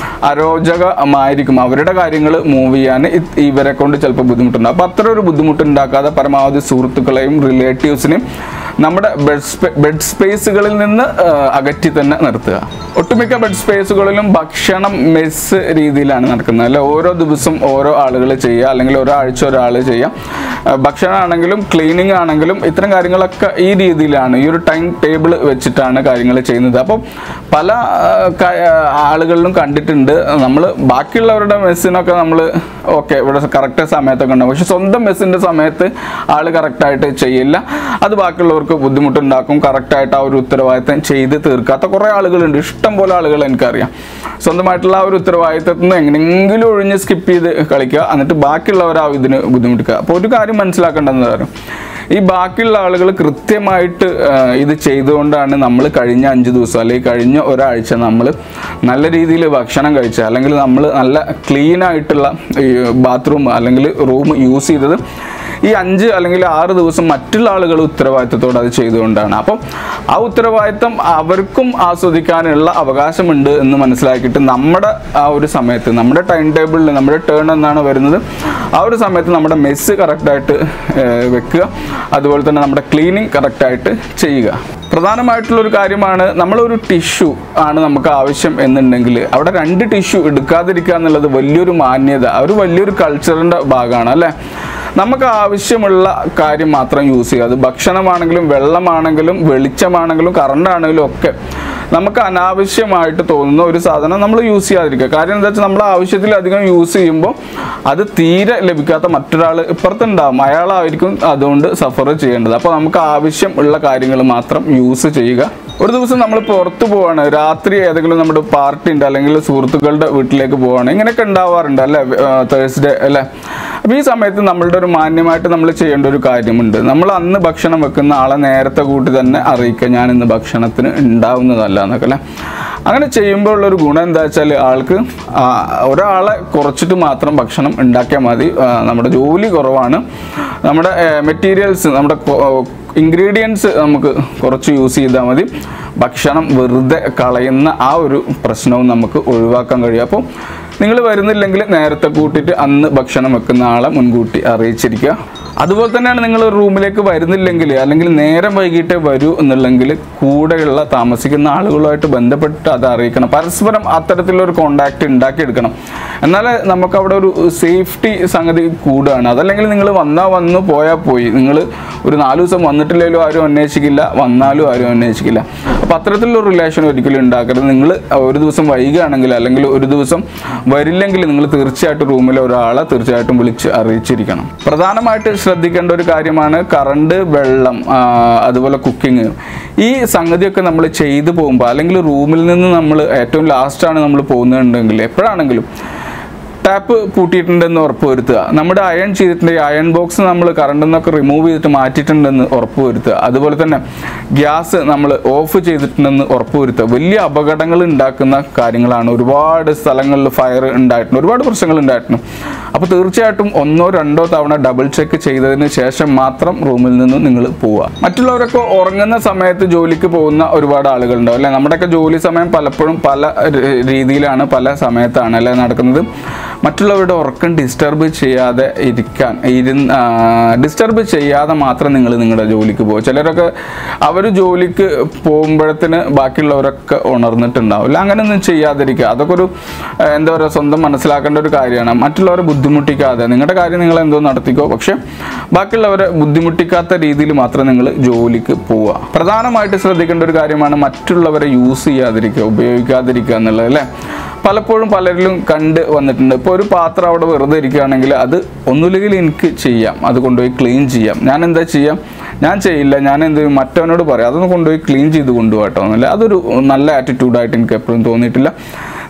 അരോചകമായിരിക്കും അവരുടെ കാര്യങ്ങൾ മൂവ് ചെയ്യാൻ ഇത് ഇവരെ കൊണ്ട് ചിലപ്പോൾ ബുദ്ധിമുട്ടുണ്ട് അപ്പോൾ അത്ര ഒരു ബുദ്ധിമുട്ട് ഉണ്ടാക്കാതെ പരമാവധി സുഹൃത്തുക്കളെയും റിലേറ്റീവ്സിനെയും നമ്മുടെ ബെഡ് സ്പേ ബെഡ് സ്പേസുകളിൽ നിന്ന് ആ, അകറ്റി തന്നെ നിർത്തുക ഒട്ടുമിക്ക ബെഡ് സ്പേസുകളിലും ഭക്ഷണം മെസ്സ് രീതിയിലാണ് നടക്കുന്നത് അല്ലെ ഓരോ ദിവസം ഓരോ ആളുകൾ ചെയ്യുക അല്ലെങ്കിൽ ഒരാഴ്ച ഒരാൾ ചെയ്യുക ആ, ഭക്ഷണമാണെങ്കിലും ക്ലീനിങ് ആണെങ്കിലും ഇത്തരം കാര്യങ്ങളൊക്കെ ഈ രീതിയിലാണ് ഈ ഒരു ടൈം ടേബിൾ വെച്ചിട്ടാണ് കാര്യങ്ങൾ ചെയ്യുന്നത് അപ്പോൾ പല ആ, ക- ആളുകളിലും കണ്ടിട്ടുണ്ട് നമ്മൾ ബാക്കിയുള്ളവരുടെ മെസ്സിനൊക്കെ നമ്മൾ ഓക്കെ ഇവിടെ കറക്റ്റ് സമയത്തൊക്കെ ഉണ്ടാവും പക്ഷെ സ്വന്തം മെസ്സിൻ്റെ സമയത്ത് ആൾ കറക്റ്റായിട്ട് ചെയ്യില്ല അത് ബാക്കിയുള്ളവർക്ക് ബുദ്ധിമുട്ടുണ്ടാക്കും കറക്റ്റായിട്ട് ആ ഒരു ഉത്തരവാദിത്തം ചെയ്ത് തീർക്കാത്ത കുറേ ആളുകളുണ്ട് ഇഷ്ടം പോലെ ആളുകൾ എനിക്കറിയാം സ്വന്തമായിട്ടുള്ള ആ ഒരു ഉത്തരവാദിത്തത്തിൽ നിന്ന് എങ്ങനെയെങ്കിലും ഒഴിഞ്ഞ് സ്കിപ്പ് ചെയ്ത് കളിക്കുക എന്നിട്ട് ബാക്കിയുള്ളവർ ആ ഇതിന് ബുദ്ധിമുട്ടിക്കുക അപ്പോൾ ഒരു കാര്യം മനസ്സിലാക്കേണ്ടതെന്ന് പറയും ഈ ബാക്കിയുള്ള ആളുകൾ കൃത്യമായിട്ട് ആ, ഇത് ചെയ്തുകൊണ്ടാണ് നമ്മൾ കഴിഞ്ഞ അഞ്ച് ദിവസം അല്ലെങ്കിൽ കഴിഞ്ഞ ഒരാഴ്ച നമ്മൾ നല്ല രീതിയിൽ ഭക്ഷണം കഴിച്ച അല്ലെങ്കിൽ നമ്മൾ നല്ല ക്ലീൻ ആയിട്ടുള്ള ഈ ബാത്റൂം അല്ലെങ്കിൽ റൂം യൂസ് ചെയ്തത് ഈ അഞ്ച് അല്ലെങ്കിൽ ആറ് ദിവസം മറ്റുള്ള ആളുകൾ ഉത്തരവാദിത്തത്തോടെ അത് ചെയ്തുകൊണ്ടാണ് അപ്പം ആ ഉത്തരവാദിത്തം അവർക്കും ആസ്വദിക്കാനുള്ള അവകാശമുണ്ട് എന്ന് മനസ്സിലാക്കിയിട്ട് നമ്മുടെ ആ ഒരു സമയത്ത് നമ്മുടെ ടൈം ടേബിളിൽ നമ്മുടെ ടേൺ എന്നാണ് വരുന്നത് ആ ഒരു സമയത്ത് നമ്മുടെ മെസ്സ് കറക്റ്റായിട്ട് വെക്കുക അതുപോലെ തന്നെ നമ്മുടെ ക്ലീനിങ് കറക്റ്റായിട്ട് ചെയ്യുക പ്രധാനമായിട്ടുള്ള ഒരു കാര്യമാണ് നമ്മളൊരു ടിഷ്യൂ ആണ് നമുക്ക് ആവശ്യം എന്നുണ്ടെങ്കിൽ അവിടെ രണ്ട് ടിഷ്യൂ എടുക്കാതിരിക്കുക എന്നുള്ളത് വലിയൊരു മാന്യത ഒരു വലിയൊരു കൾച്ചറിൻ്റെ ഭാഗമാണ് അല്ലേ നമുക്ക് ആവശ്യമുള്ള കാര്യം മാത്രം യൂസ് ചെയ്യുക അത് ഭക്ഷണമാണെങ്കിലും വെള്ളമാണെങ്കിലും വെളിച്ചമാണെങ്കിലും കറണ്ട് ആണെങ്കിലും ഒക്കെ നമുക്ക് അനാവശ്യമായിട്ട് തോന്നുന്ന ഒരു സാധനം നമ്മൾ യൂസ് ചെയ്യാതിരിക്കുക കാര്യം എന്താ വെച്ചാൽ നമ്മൾ ആവശ്യത്തിലധികം യൂസ് ചെയ്യുമ്പോൾ അത് തീരെ ലഭിക്കാത്ത മറ്റൊരാൾ ഇപ്പുറത്തുണ്ടാവും അയാളായിരിക്കും അതുകൊണ്ട് സഫർ ചെയ്യേണ്ടത് അപ്പോൾ നമുക്ക് ആവശ്യം ഉള്ള കാര്യങ്ങൾ മാത്രം യൂസ് ചെയ്യുക ഒരു ദിവസം നമ്മൾ പുറത്ത് പോവാണ് രാത്രി ഏതെങ്കിലും നമ്മുടെ പാർട്ടി ഉണ്ട് അല്ലെങ്കിൽ സുഹൃത്തുക്കളുടെ വീട്ടിലേക്ക് പോവാണ് ഇങ്ങനെയൊക്കെ ഉണ്ടാവാറുണ്ട് അല്ലേ തേഴ്സ്ഡേ അല്ലേ അപ്പോൾ ഈ സമയത്ത് നമ്മളുടെ ഒരു മാന്യമായിട്ട് നമ്മൾ ചെയ്യേണ്ട ഒരു കാര്യമുണ്ട് നമ്മൾ അന്ന് ഭക്ഷണം വെക്കുന്ന ആളെ നേരത്തെ കൂട്ടി തന്നെ അറിയിക്കുക ഞാൻ ഇന്ന് ഭക്ഷണത്തിന് ഉണ്ടാവുന്നതല്ല എന്നൊക്കെ അല്ലേ അങ്ങനെ ചെയ്യുമ്പോൾ ഉള്ളൊരു ഗുണം എന്താ വെച്ചാൽ ആൾക്ക് ആ, ഒരാളെ കുറച്ചിട്ട് മാത്രം ഭക്ഷണം ഉണ്ടാക്കിയാൽ മതി ആ, നമ്മുടെ ജോലി കുറവാണ് നമ്മുടെ മെറ്റീരിയൽസ് നമ്മുടെ ഇൻഗ്രീഡിയൻസ് നമുക്ക് കുറച്ച് യൂസ് ചെയ്താൽ മതി ഭക്ഷണം വെറുതെ കളയുന്ന ആ ഒരു പ്രശ്നവും നമുക്ക് ഒഴിവാക്കാൻ കഴിയും അപ്പോൾ നിങ്ങൾ വരുന്നില്ലെങ്കിൽ നേരത്തെ കൂട്ടിയിട്ട് അന്ന് ഭക്ഷണം വെക്കുന്ന ആളെ മുൻകൂട്ടി അറിയിച്ചിരിക്കുക അതുപോലെ തന്നെയാണ് നിങ്ങൾ റൂമിലേക്ക് വരുന്നില്ലെങ്കിൽ അല്ലെങ്കിൽ നേരം വൈകിട്ടേ വരൂ എന്നുണ്ടെങ്കിൽ കൂടെയുള്ള താമസിക്കുന്ന ആളുകളുമായിട്ട് ബന്ധപ്പെട്ട് അത് അറിയിക്കണം പരസ്പരം അത്തരത്തിലുള്ള ഒരു കോണ്ടാക്ട് ഉണ്ടാക്കിയെടുക്കണം എന്നാലേ നമുക്ക് അവിടെ ഒരു സേഫ്റ്റി സംഗതി കൂടുകയാണ് അതല്ലെങ്കിൽ നിങ്ങൾ വന്നാൽ വന്നു പോയാൽ പോയി നിങ്ങൾ ഒരു നാല് ദിവസം വന്നിട്ടില്ലെങ്കിലും ആരും അന്വേഷിക്കില്ല വന്നാലും ആരും അന്വേഷിക്കില്ല അപ്പോൾ അത്തരത്തിലുള്ള റിലേഷൻ ഒരിക്കലും ഉണ്ടാക്കരുത് നിങ്ങൾ ഒരു ദിവസം വൈകുകയാണെങ്കിൽ അല്ലെങ്കിൽ ഒരു ദിവസം വരില്ലെങ്കിൽ നിങ്ങൾ തീർച്ചയായിട്ടും റൂമിലെ ഒരാളെ തീർച്ചയായിട്ടും വിളിച്ച് അറിയിച്ചിരിക്കണം പ്രധാനമായിട്ട് ശ്രദ്ധിക്കേണ്ട ഒരു കാര്യമാണ് കറണ്ട് വെള്ളം ആ, അതുപോലെ കുക്കിംഗ് ഈ സംഗതിയൊക്കെ നമ്മൾ ചെയ്തു പോകുമ്പോൾ അല്ലെങ്കിൽ റൂമിൽ നിന്ന് നമ്മൾ ഏറ്റവും ലാസ്റ്റാണ് നമ്മൾ പോകുന്നുണ്ടെങ്കിൽ എപ്പോഴാണെങ്കിലും ടാപ്പ് പൂട്ടിയിട്ടുണ്ടെന്ന് ഉറപ്പ് വരുത്തുക നമ്മുടെ അയൺ ചെയ്തിട്ടുണ്ട് ഈ അയൺ ബോക്സ് നമ്മൾ കറണ്ടിൽ നിന്നൊക്കെ റിമൂവ് ചെയ്തിട്ട് മാറ്റിയിട്ടുണ്ടെന്ന് ഉറപ്പ് വരുത്തുക അതുപോലെ തന്നെ ഗ്യാസ് നമ്മൾ ഓഫ് ചെയ്തിട്ടുണ്ടെന്ന് ഉറപ്പ് വരുത്തുക വലിയ അപകടങ്ങൾ ഉണ്ടാക്കുന്ന കാര്യങ്ങളാണ് ഒരുപാട് സ്ഥലങ്ങളിൽ ഫയർ ഉണ്ടായിട്ടുണ്ട് ഒരുപാട് പ്രശ്നങ്ങൾ ഉണ്ടായിട്ടുണ്ട് അപ്പോൾ തീർച്ചയായിട്ടും ഒന്നോ രണ്ടോ തവണ ഡബിൾ ചെക്ക് ചെയ്തതിന് ശേഷം മാത്രം റൂമിൽ നിന്ന് നിങ്ങൾ പോവുക മറ്റുള്ളവരൊക്കെ ഉറങ്ങുന്ന സമയത്ത് ജോലിക്ക് പോകുന്ന ഒരുപാട് ആളുകളുണ്ടാവും അല്ലെ നമ്മുടെയൊക്കെ ജോലി സമയം പലപ്പോഴും പല ര- രീതിയിലാണ് പല സമയത്താണ് അല്ലെ നടക്കുന്നത് മറ്റുള്ളവരുടെ ഉറക്കം ഡിസ്റ്റർബ് ചെയ്യാതെ ഇരിക്കാൻ ഇരുന്ന് ഡിസ്റ്റർബ് ചെയ്യാതെ മാത്രം നിങ്ങൾ നിങ്ങളുടെ ജോലിക്ക് പോകുക ചിലരൊക്കെ അവർ ജോലിക്ക് പോകുമ്പോഴത്തിന് ബാക്കിയുള്ളവരൊക്കെ ഉണർന്നിട്ടുണ്ടാവില്ല അങ്ങനെയൊന്നും ചെയ്യാതിരിക്കുക അതൊക്കെ ഒരു ആ, എന്താ പറയുക സ്വന്തം മനസ്സിലാക്കേണ്ട ഒരു കാര്യമാണ് മറ്റുള്ളവരെ ബുദ്ധിമുട്ടിക്കാതെ നിങ്ങളുടെ കാര്യം നിങ്ങൾ എന്തോ നടത്തിക്കോ പക്ഷെ ബാക്കിയുള്ളവരെ ബുദ്ധിമുട്ടിക്കാത്ത രീതിയിൽ മാത്രം നിങ്ങൾ ജോലിക്ക് പോവുക പ്രധാനമായിട്ട് ശ്രദ്ധിക്കേണ്ട ഒരു കാര്യമാണ് മറ്റുള്ളവരെ യൂസ് ചെയ്യാതിരിക്കുക ഉപയോഗിക്കാതിരിക്കുക എന്നുള്ളത് അല്ലേ പലപ്പോഴും പലരിലും കണ്ട് വന്നിട്ടുണ്ട് ഇപ്പോൾ ഒരു പാത്രം അവിടെ വെറുതെ ഇരിക്കുകയാണെങ്കിൽ അത് ഒന്നുമില്ലെങ്കിൽ എനിക്ക് ചെയ്യാം അത് കൊണ്ടുപോയി ക്ലീൻ ചെയ്യാം ഞാൻ എന്താ ചെയ്യാം ഞാൻ ചെയ്യില്ല ഞാൻ എന്ത് ചെയ്യും മറ്റവനോട് പറയാം അതൊന്ന് കൊണ്ടുപോയി ക്ലീൻ ചെയ്ത് കൊണ്ടുപോകട്ടോ എന്നല്ല അതൊരു നല്ല ആറ്റിറ്റ്യൂഡായിട്ട് എനിക്ക് എപ്പോഴും തോന്നിയിട്ടില്ല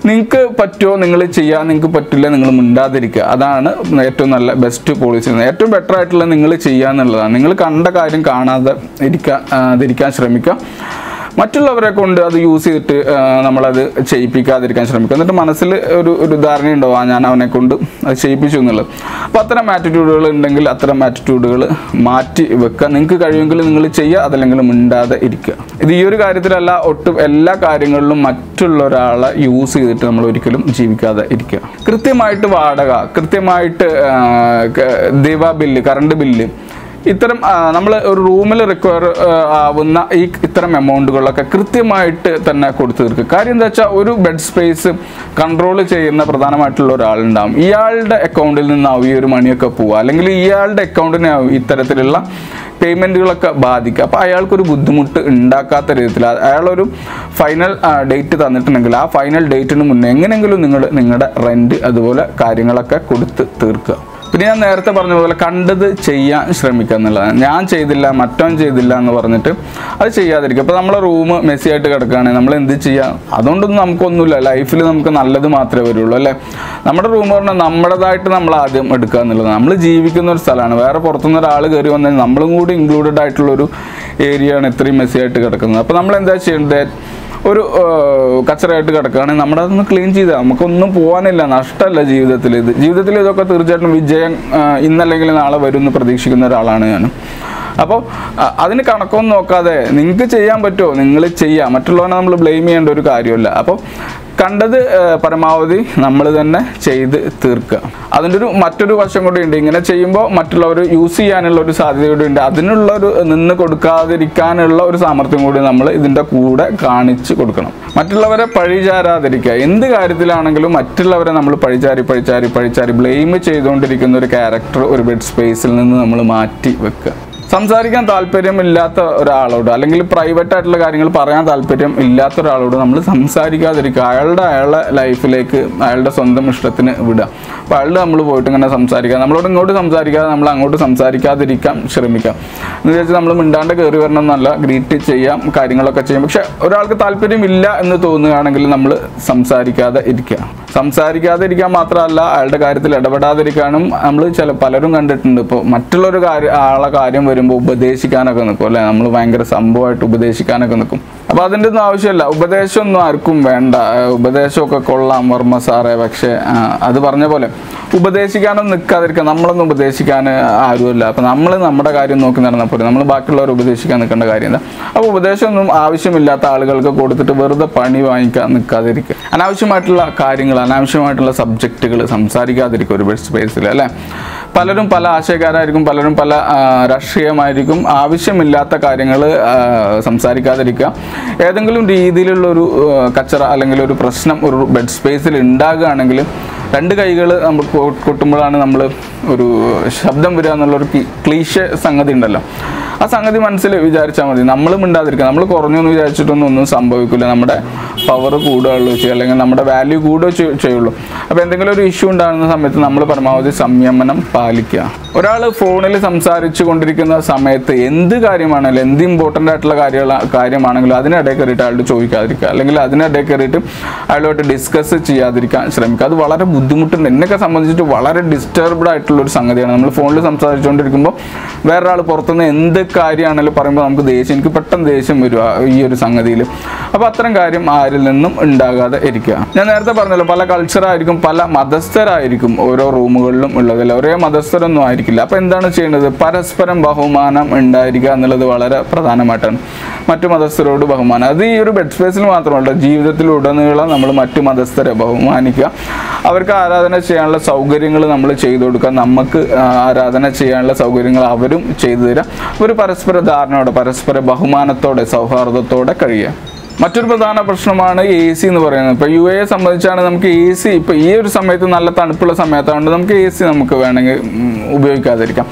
നിങ്ങൾക്ക് പറ്റുമോ നിങ്ങൾ ചെയ്യുക നിങ്ങൾക്ക് പറ്റില്ല നിങ്ങൾ മിണ്ടാതിരിക്കുക അതാണ് ഏറ്റവും നല്ല ബെസ്റ്റ് പോളിസി ഏറ്റവും ബെറ്റർ ആയിട്ടുള്ള നിങ്ങൾ ചെയ്യുക എന്നുള്ളതാണ് നിങ്ങൾ കണ്ട കാര്യം കാണാതെ ഇരിക്കാൻ അതിരിക്കാൻ ശ്രമിക്കുക മറ്റുള്ളവരെ കൊണ്ട് അത് യൂസ് ചെയ്തിട്ട് ആ, നമ്മളത് ചെയ്യിപ്പിക്കാതിരിക്കാൻ ശ്രമിക്കുക എന്നിട്ട് മനസ്സിൽ ഒരു ഒരു ധാരണയുണ്ടാവും ആ ഞാൻ അവനെ കൊണ്ട് അത് ചെയ്യിപ്പിച്ചു എന്നുള്ളത് അപ്പോൾ അത്തരം ആറ്റിറ്റ്യൂഡുകൾ ഉണ്ടെങ്കിൽ അത്തരം ആറ്റിറ്റ്യൂഡുകൾ മാറ്റി വെക്കുക നിങ്ങൾക്ക് കഴിയുമെങ്കിൽ നിങ്ങൾ ചെയ്യുക അതല്ലെങ്കിൽ മിണ്ടാതെ ഇരിക്കുക ഇത് ഈ ഒരു കാര്യത്തിലല്ല ഒട്ടും എല്ലാ കാര്യങ്ങളിലും മറ്റുള്ള ഒരാളെ യൂസ് ചെയ്തിട്ട് നമ്മൾ ഒരിക്കലും ജീവിക്കാതെ ഇരിക്കുക കൃത്യമായിട്ട് വാടക കൃത്യമായിട്ട് ആ, ക- ദീപ ബില്ല് കറണ്ട് ബില്ല് ഇത്തരം നമ്മൾ ഒരു റൂമിൽ റിക്വയർ ആവുന്ന ഈ ഇത്തരം എമൗണ്ടുകളൊക്കെ കൃത്യമായിട്ട് തന്നെ കൊടുത്തു തീർക്കുക കാര്യം എന്താ വെച്ചാൽ ഒരു ബെഡ് സ്പേസ് കൺട്രോൾ ചെയ്യുന്ന പ്രധാനമായിട്ടുള്ള ഒരാളുണ്ടാവും ഇയാളുടെ അക്കൗണ്ടിൽ നിന്നാവും ഈ ഒരു മണിയൊക്കെ പോവുക അല്ലെങ്കിൽ ഇയാളുടെ അക്കൗണ്ടിനാവും ഇത്തരത്തിലുള്ള പേയ്മെൻറ്റുകളൊക്കെ ബാധിക്കുക അപ്പോൾ അയാൾക്കൊരു ബുദ്ധിമുട്ട് ഉണ്ടാക്കാത്ത രീതിയിൽ അ- അയാളൊരു ഫൈനൽ ഡേറ്റ് തന്നിട്ടുണ്ടെങ്കിൽ ആ ഫൈനൽ ഡേറ്റിന് മുന്നേ എങ്ങനെയെങ്കിലും നിങ്ങൾ നിങ്ങളുടെ റെൻറ്റ് അതുപോലെ കാര്യങ്ങളൊക്കെ കൊടുത്ത് തീർക്കുക പിന്നെ ഞാൻ നേരത്തെ പറഞ്ഞ പോലെ കണ്ടത് ചെയ്യാൻ ശ്രമിക്കുക എന്നുള്ളതാണ് ഞാൻ ചെയ്തില്ല മറ്റവൻ ചെയ്തില്ല എന്ന് പറഞ്ഞിട്ട് അത് ചെയ്യാതിരിക്കുക അപ്പോൾ നമ്മളെ റൂം മെസ്സി ആയിട്ട് കിടക്കുകയാണെങ്കിൽ നമ്മൾ എന്ത് ചെയ്യാം അതുകൊണ്ടൊന്നും നമുക്കൊന്നുമില്ല ലൈഫിൽ നമുക്ക് നല്ലത് മാത്രമേ വരുള്ളൂ അല്ലേ നമ്മുടെ റൂം പറഞ്ഞാൽ നമ്മുടേതായിട്ട് നമ്മൾ ആദ്യം എടുക്കുക എന്നുള്ളത് നമ്മൾ ജീവിക്കുന്ന ഒരു സ്ഥലമാണ് വേറെ പുറത്തുനിന്ന് ഒരാൾ കയറി വന്നാൽ നമ്മളും കൂടി ഇൻക്ലൂഡഡ് ആയിട്ടുള്ള ഒരു ഏരിയ ആണ് ഇത്രയും മെസ്സി ആയിട്ട് കിടക്കുന്നത് അപ്പോൾ നമ്മൾ എന്താ ചെയ്യേണ്ടത് ഒരു ഏഹ്, കച്ചറയായിട്ട് കിടക്കുകയാണെങ്കിൽ നമ്മുടെ അതൊന്ന് ക്ലീൻ ചെയ്താൽ നമുക്കൊന്നും പോകാനില്ല നഷ്ടമല്ല ജീവിതത്തിൽ ഇത് ജീവിതത്തിൽ ഇതൊക്കെ തീർച്ചയായിട്ടും വിജയം ഏഹ്, ഇന്നല്ലെങ്കിൽ നാളെ വരും എന്ന് പ്രതീക്ഷിക്കുന്ന ഒരാളാണ് ഞാൻ അപ്പോൾ അ- അതിന് കണക്കൊന്നും നോക്കാതെ നിങ്ങൾക്ക് ചെയ്യാൻ പറ്റുമോ നിങ്ങൾ ചെയ്യുക മറ്റുള്ളവനെ നമ്മൾ ബ്ലെയിം ചെയ്യേണ്ട ഒരു കാര്യമല്ല അപ്പോൾ കണ്ടത് ഏഹ്, പരമാവധി നമ്മൾ തന്നെ ചെയ്ത് തീർക്കുക അതിൻ്റെ ഒരു മറ്റൊരു വശം കൂടി ഉണ്ട് ഇങ്ങനെ ചെയ്യുമ്പോൾ മറ്റുള്ളവർ യൂസ് ചെയ്യാനുള്ള ഒരു സാധ്യത കൂടി ഉണ്ട് അതിനുള്ള ഒരു നിന്ന് കൊടുക്കാതിരിക്കാനുള്ള ഒരു സാമർഥ്യം കൂടി നമ്മൾ ഇതിൻ്റെ കൂടെ കാണിച്ചു കൊടുക്കണം മറ്റുള്ളവരെ പഴിചാരാതിരിക്കുക എന്ത് കാര്യത്തിലാണെങ്കിലും മറ്റുള്ളവരെ നമ്മൾ പഴിചാരി പഴിചാരി പഴിചാരി ബ്ലെയിം ചെയ്തുകൊണ്ടിരിക്കുന്ന ഒരു ക്യാരക്ടർ ഒരു ബെഡ് സ്പേസിൽ നിന്ന് നമ്മൾ മാറ്റി വെക്കുക സംസാരിക്കാൻ താല്പര്യമില്ലാത്ത ഒരാളോട് അല്ലെങ്കിൽ പ്രൈവറ്റ് ആയിട്ടുള്ള കാര്യങ്ങൾ പറയാൻ താല്പര്യം ഇല്ലാത്ത ഒരാളോട് നമ്മൾ സംസാരിക്കാതിരിക്കുക അയാളുടെ അയാളുടെ ലൈഫിലേക്ക് അയാളുടെ സ്വന്തം ഇഷ്ടത്തിന് വിടുക അപ്പോൾ അയാളുടെ നമ്മൾ പോയിട്ട് ഇങ്ങനെ സംസാരിക്കുക നമ്മളോട് ഇങ്ങോട്ട് സംസാരിക്കാതെ നമ്മൾ അങ്ങോട്ട് സംസാരിക്കാതിരിക്കാൻ ശ്രമിക്കാം എന്ന് വിചാരിച്ച് നമ്മൾ മിണ്ടാണ്ട് കയറി വരണം എന്നല്ല ഗ്രീറ്റ് ചെയ്യാം കാര്യങ്ങളൊക്കെ ചെയ്യാം പക്ഷെ ഒരാൾക്ക് താല്പര്യമില്ല എന്ന് തോന്നുകയാണെങ്കിൽ നമ്മൾ സംസാരിക്കാതെ ഇരിക്കുക സംസാരിക്കാതെ ഇരിക്കാൻ മാത്രമല്ല അയാളുടെ കാര്യത്തിൽ ഇടപെടാതിരിക്കാനും നമ്മൾ ചില പലരും കണ്ടിട്ടുണ്ട് ഇപ്പോൾ മറ്റുള്ളൊരു കാര്യം ആളെ കാര്യം വരുമ്പോൾ ഉപദേശിക്കാനൊക്കെ നിൽക്കും അല്ലേ നമ്മൾ ഭയങ്കര സംഭവമായിട്ട് ഉപദേശിക്കാനൊക്കെ നിൽക്കും അപ്പോൾ അതിൻ്റെ ഒന്നും ആവശ്യമില്ല ഉപദേശമൊന്നും ആർക്കും വേണ്ട ഏഹ് ഉപദേശമൊക്കെ കൊള്ളാം വർമ്മ സാറേ പക്ഷേ ആ, അത് പറഞ്ഞ പോലെ ഉപദേശിക്കാനൊന്നും നിൽക്കാതിരിക്കുക നമ്മളൊന്നും ഉപദേശിക്കാൻ ആരുമില്ല അപ്പോൾ നമ്മൾ നമ്മുടെ കാര്യം നോക്കി നടന്നാൽ പോലും നമ്മൾ ബാക്കിയുള്ളവർ ഉപദേശിക്കാൻ നിൽക്കേണ്ട കാര്യം എന്താ അപ്പോൾ ഉപദേശമൊന്നും ആവശ്യമില്ലാത്ത ആളുകൾക്ക് കൊടുത്തിട്ട് വെറുതെ പണി വാങ്ങിക്കാൻ നിൽക്കാതിരിക്കുക അനാവശ്യമായിട്ടുള്ള കാര്യങ്ങൾ അനാവശ്യമായിട്ടുള്ള സബ്ജക്റ്റുകൾ സംസാരിക്കാതിരിക്കുക ഒരു ബെഡ് സ്പേസിൽ അല്ലേ പലരും പല ആശയക്കാരായിരിക്കും പലരും പല ആ, രാഷ്ട്രീയമായിരിക്കും ആവശ്യമില്ലാത്ത കാര്യങ്ങൾ സംസാരിക്കാതിരിക്കുക ഏതെങ്കിലും രീതിയിലുള്ള ഒരു ആ, കച്ചറ അല്ലെങ്കിൽ ഒരു പ്രശ്നം ഒരു ബെഡ് സ്പേസിൽ ഉണ്ടാകുകയാണെങ്കിൽ രണ്ട് കൈകൾ നമ്മൾ കൊ- കൊട്ടുമ്പോഴാണ് നമ്മൾ ഒരു ശബ്ദം വരിക എന്നുള്ളൊരു ക്ലീശ സംഗതി ഉണ്ടല്ലോ ആ സംഗതി മനസ്സിൽ വിചാരിച്ചാൽ മതി നമ്മൾ മിണ്ടാതിരിക്കുക നമ്മൾ കുറഞ്ഞു എന്ന് വിചാരിച്ചിട്ടൊന്നും ഒന്നും സംഭവിക്കില്ല നമ്മുടെ പവർ കൂടുകയുള്ളൂ ചെയ്യുക അല്ലെങ്കിൽ നമ്മുടെ വാല്യൂ കൂടുകയോ ചെയ്- ചെയ്യുള്ളൂ അപ്പോൾ എന്തെങ്കിലും ഒരു ഇഷ്യൂ ഉണ്ടാകുന്ന സമയത്ത് നമ്മൾ പരമാവധി സംയമനം പാലിക്കുക ഒരാൾ ഫോണിൽ സംസാരിച്ചു കൊണ്ടിരിക്കുന്ന സമയത്ത് എന്ത് കാര്യമാണെങ്കിലും എന്ത് ഇമ്പോർട്ടൻ്റ് ആയിട്ടുള്ള കാര്യങ്ങൾ കാര്യമാണെങ്കിലും അതിനിടയിൽ കയറിയിട്ട് അയാളോട് ചോദിക്കാതിരിക്കുക അല്ലെങ്കിൽ അതിനിടയിൽ കയറിയിട്ട് അയാളുമായിട്ട് ഡിസ്കസ് ചെയ്യാതിരിക്കാൻ ശ്രമിക്കുക അത് വളരെ ബുദ്ധിമുട്ടുണ്ട് എന്നെയൊക്കെ സംബന്ധിച്ചിട്ട് വളരെ ഡിസ്റ്റർബ്ഡ് ആയിട്ടുള്ള ഒരു സംഗതിയാണ് നമ്മൾ ഫോണിൽ സംസാരിച്ചുകൊണ്ടിരിക്കുമ്പോൾ വേറൊരാൾ പുറത്തുനിന്ന് എന്ത് കാര്യമാണെങ്കിലും പറയുമ്പോൾ നമുക്ക് ദേഷ്യം എനിക്ക് പെട്ടെന്ന് ദേഷ്യം വരും ആ ഈ ഒരു സംഗതിയിൽ അപ്പോൾ അത്തരം കാര്യം ആരിൽ നിന്നും ഉണ്ടാകാതെ ഇരിക്കുക ഞാൻ നേരത്തെ പറഞ്ഞല്ലോ പല കൾച്ചറായിരിക്കും പല മതസ്ഥരായിരിക്കും ഓരോ റൂമുകളിലും ഉള്ളതല്ല ഒരേ മതസ്ഥരൊന്നും ആയിരിക്കില്ല അപ്പോൾ എന്താണ് ചെയ്യുന്നത് പരസ്പരം ബഹുമാനം ഉണ്ടായിരിക്കുക എന്നുള്ളത് വളരെ പ്രധാനമായിട്ടാണ് മറ്റു മതസ്ഥരോട് ബഹുമാനം അത് ഈ ഒരു ബെഡ് സ്പേസിൽ മാത്രമല്ല ജീവിതത്തിലുടനീളം നമ്മൾ മറ്റു മതസ്ഥരെ ബഹുമാനിക്കുക അവർക്ക് ആരാധന ചെയ്യാനുള്ള സൗകര്യങ്ങൾ നമ്മൾ ചെയ്തു കൊടുക്കുക നമുക്ക് ആ, ആരാധന ചെയ്യാനുള്ള സൗകര്യങ്ങൾ അവരും ചെയ്തു തരിക ഒരു പരസ്പര ധാരണയോടെ പരസ്പര ബഹുമാനത്തോടെ സൗഹാർദ്ദത്തോടെ കഴിയുക മറ്റൊരു പ്രധാന പ്രശ്നമാണ് എ സി എന്ന് പറയുന്നത് ഇപ്പോൾ യു എയെ സംബന്ധിച്ചാണ് നമുക്ക് എ സി ഇപ്പോൾ ഈ ഒരു സമയത്ത് നല്ല തണുപ്പുള്ള സമയത്തായതുകൊണ്ട് നമുക്ക് എ സി നമുക്ക് വേണമെങ്കിൽ ഉം, ഉപയോഗിക്കാതിരിക്കാം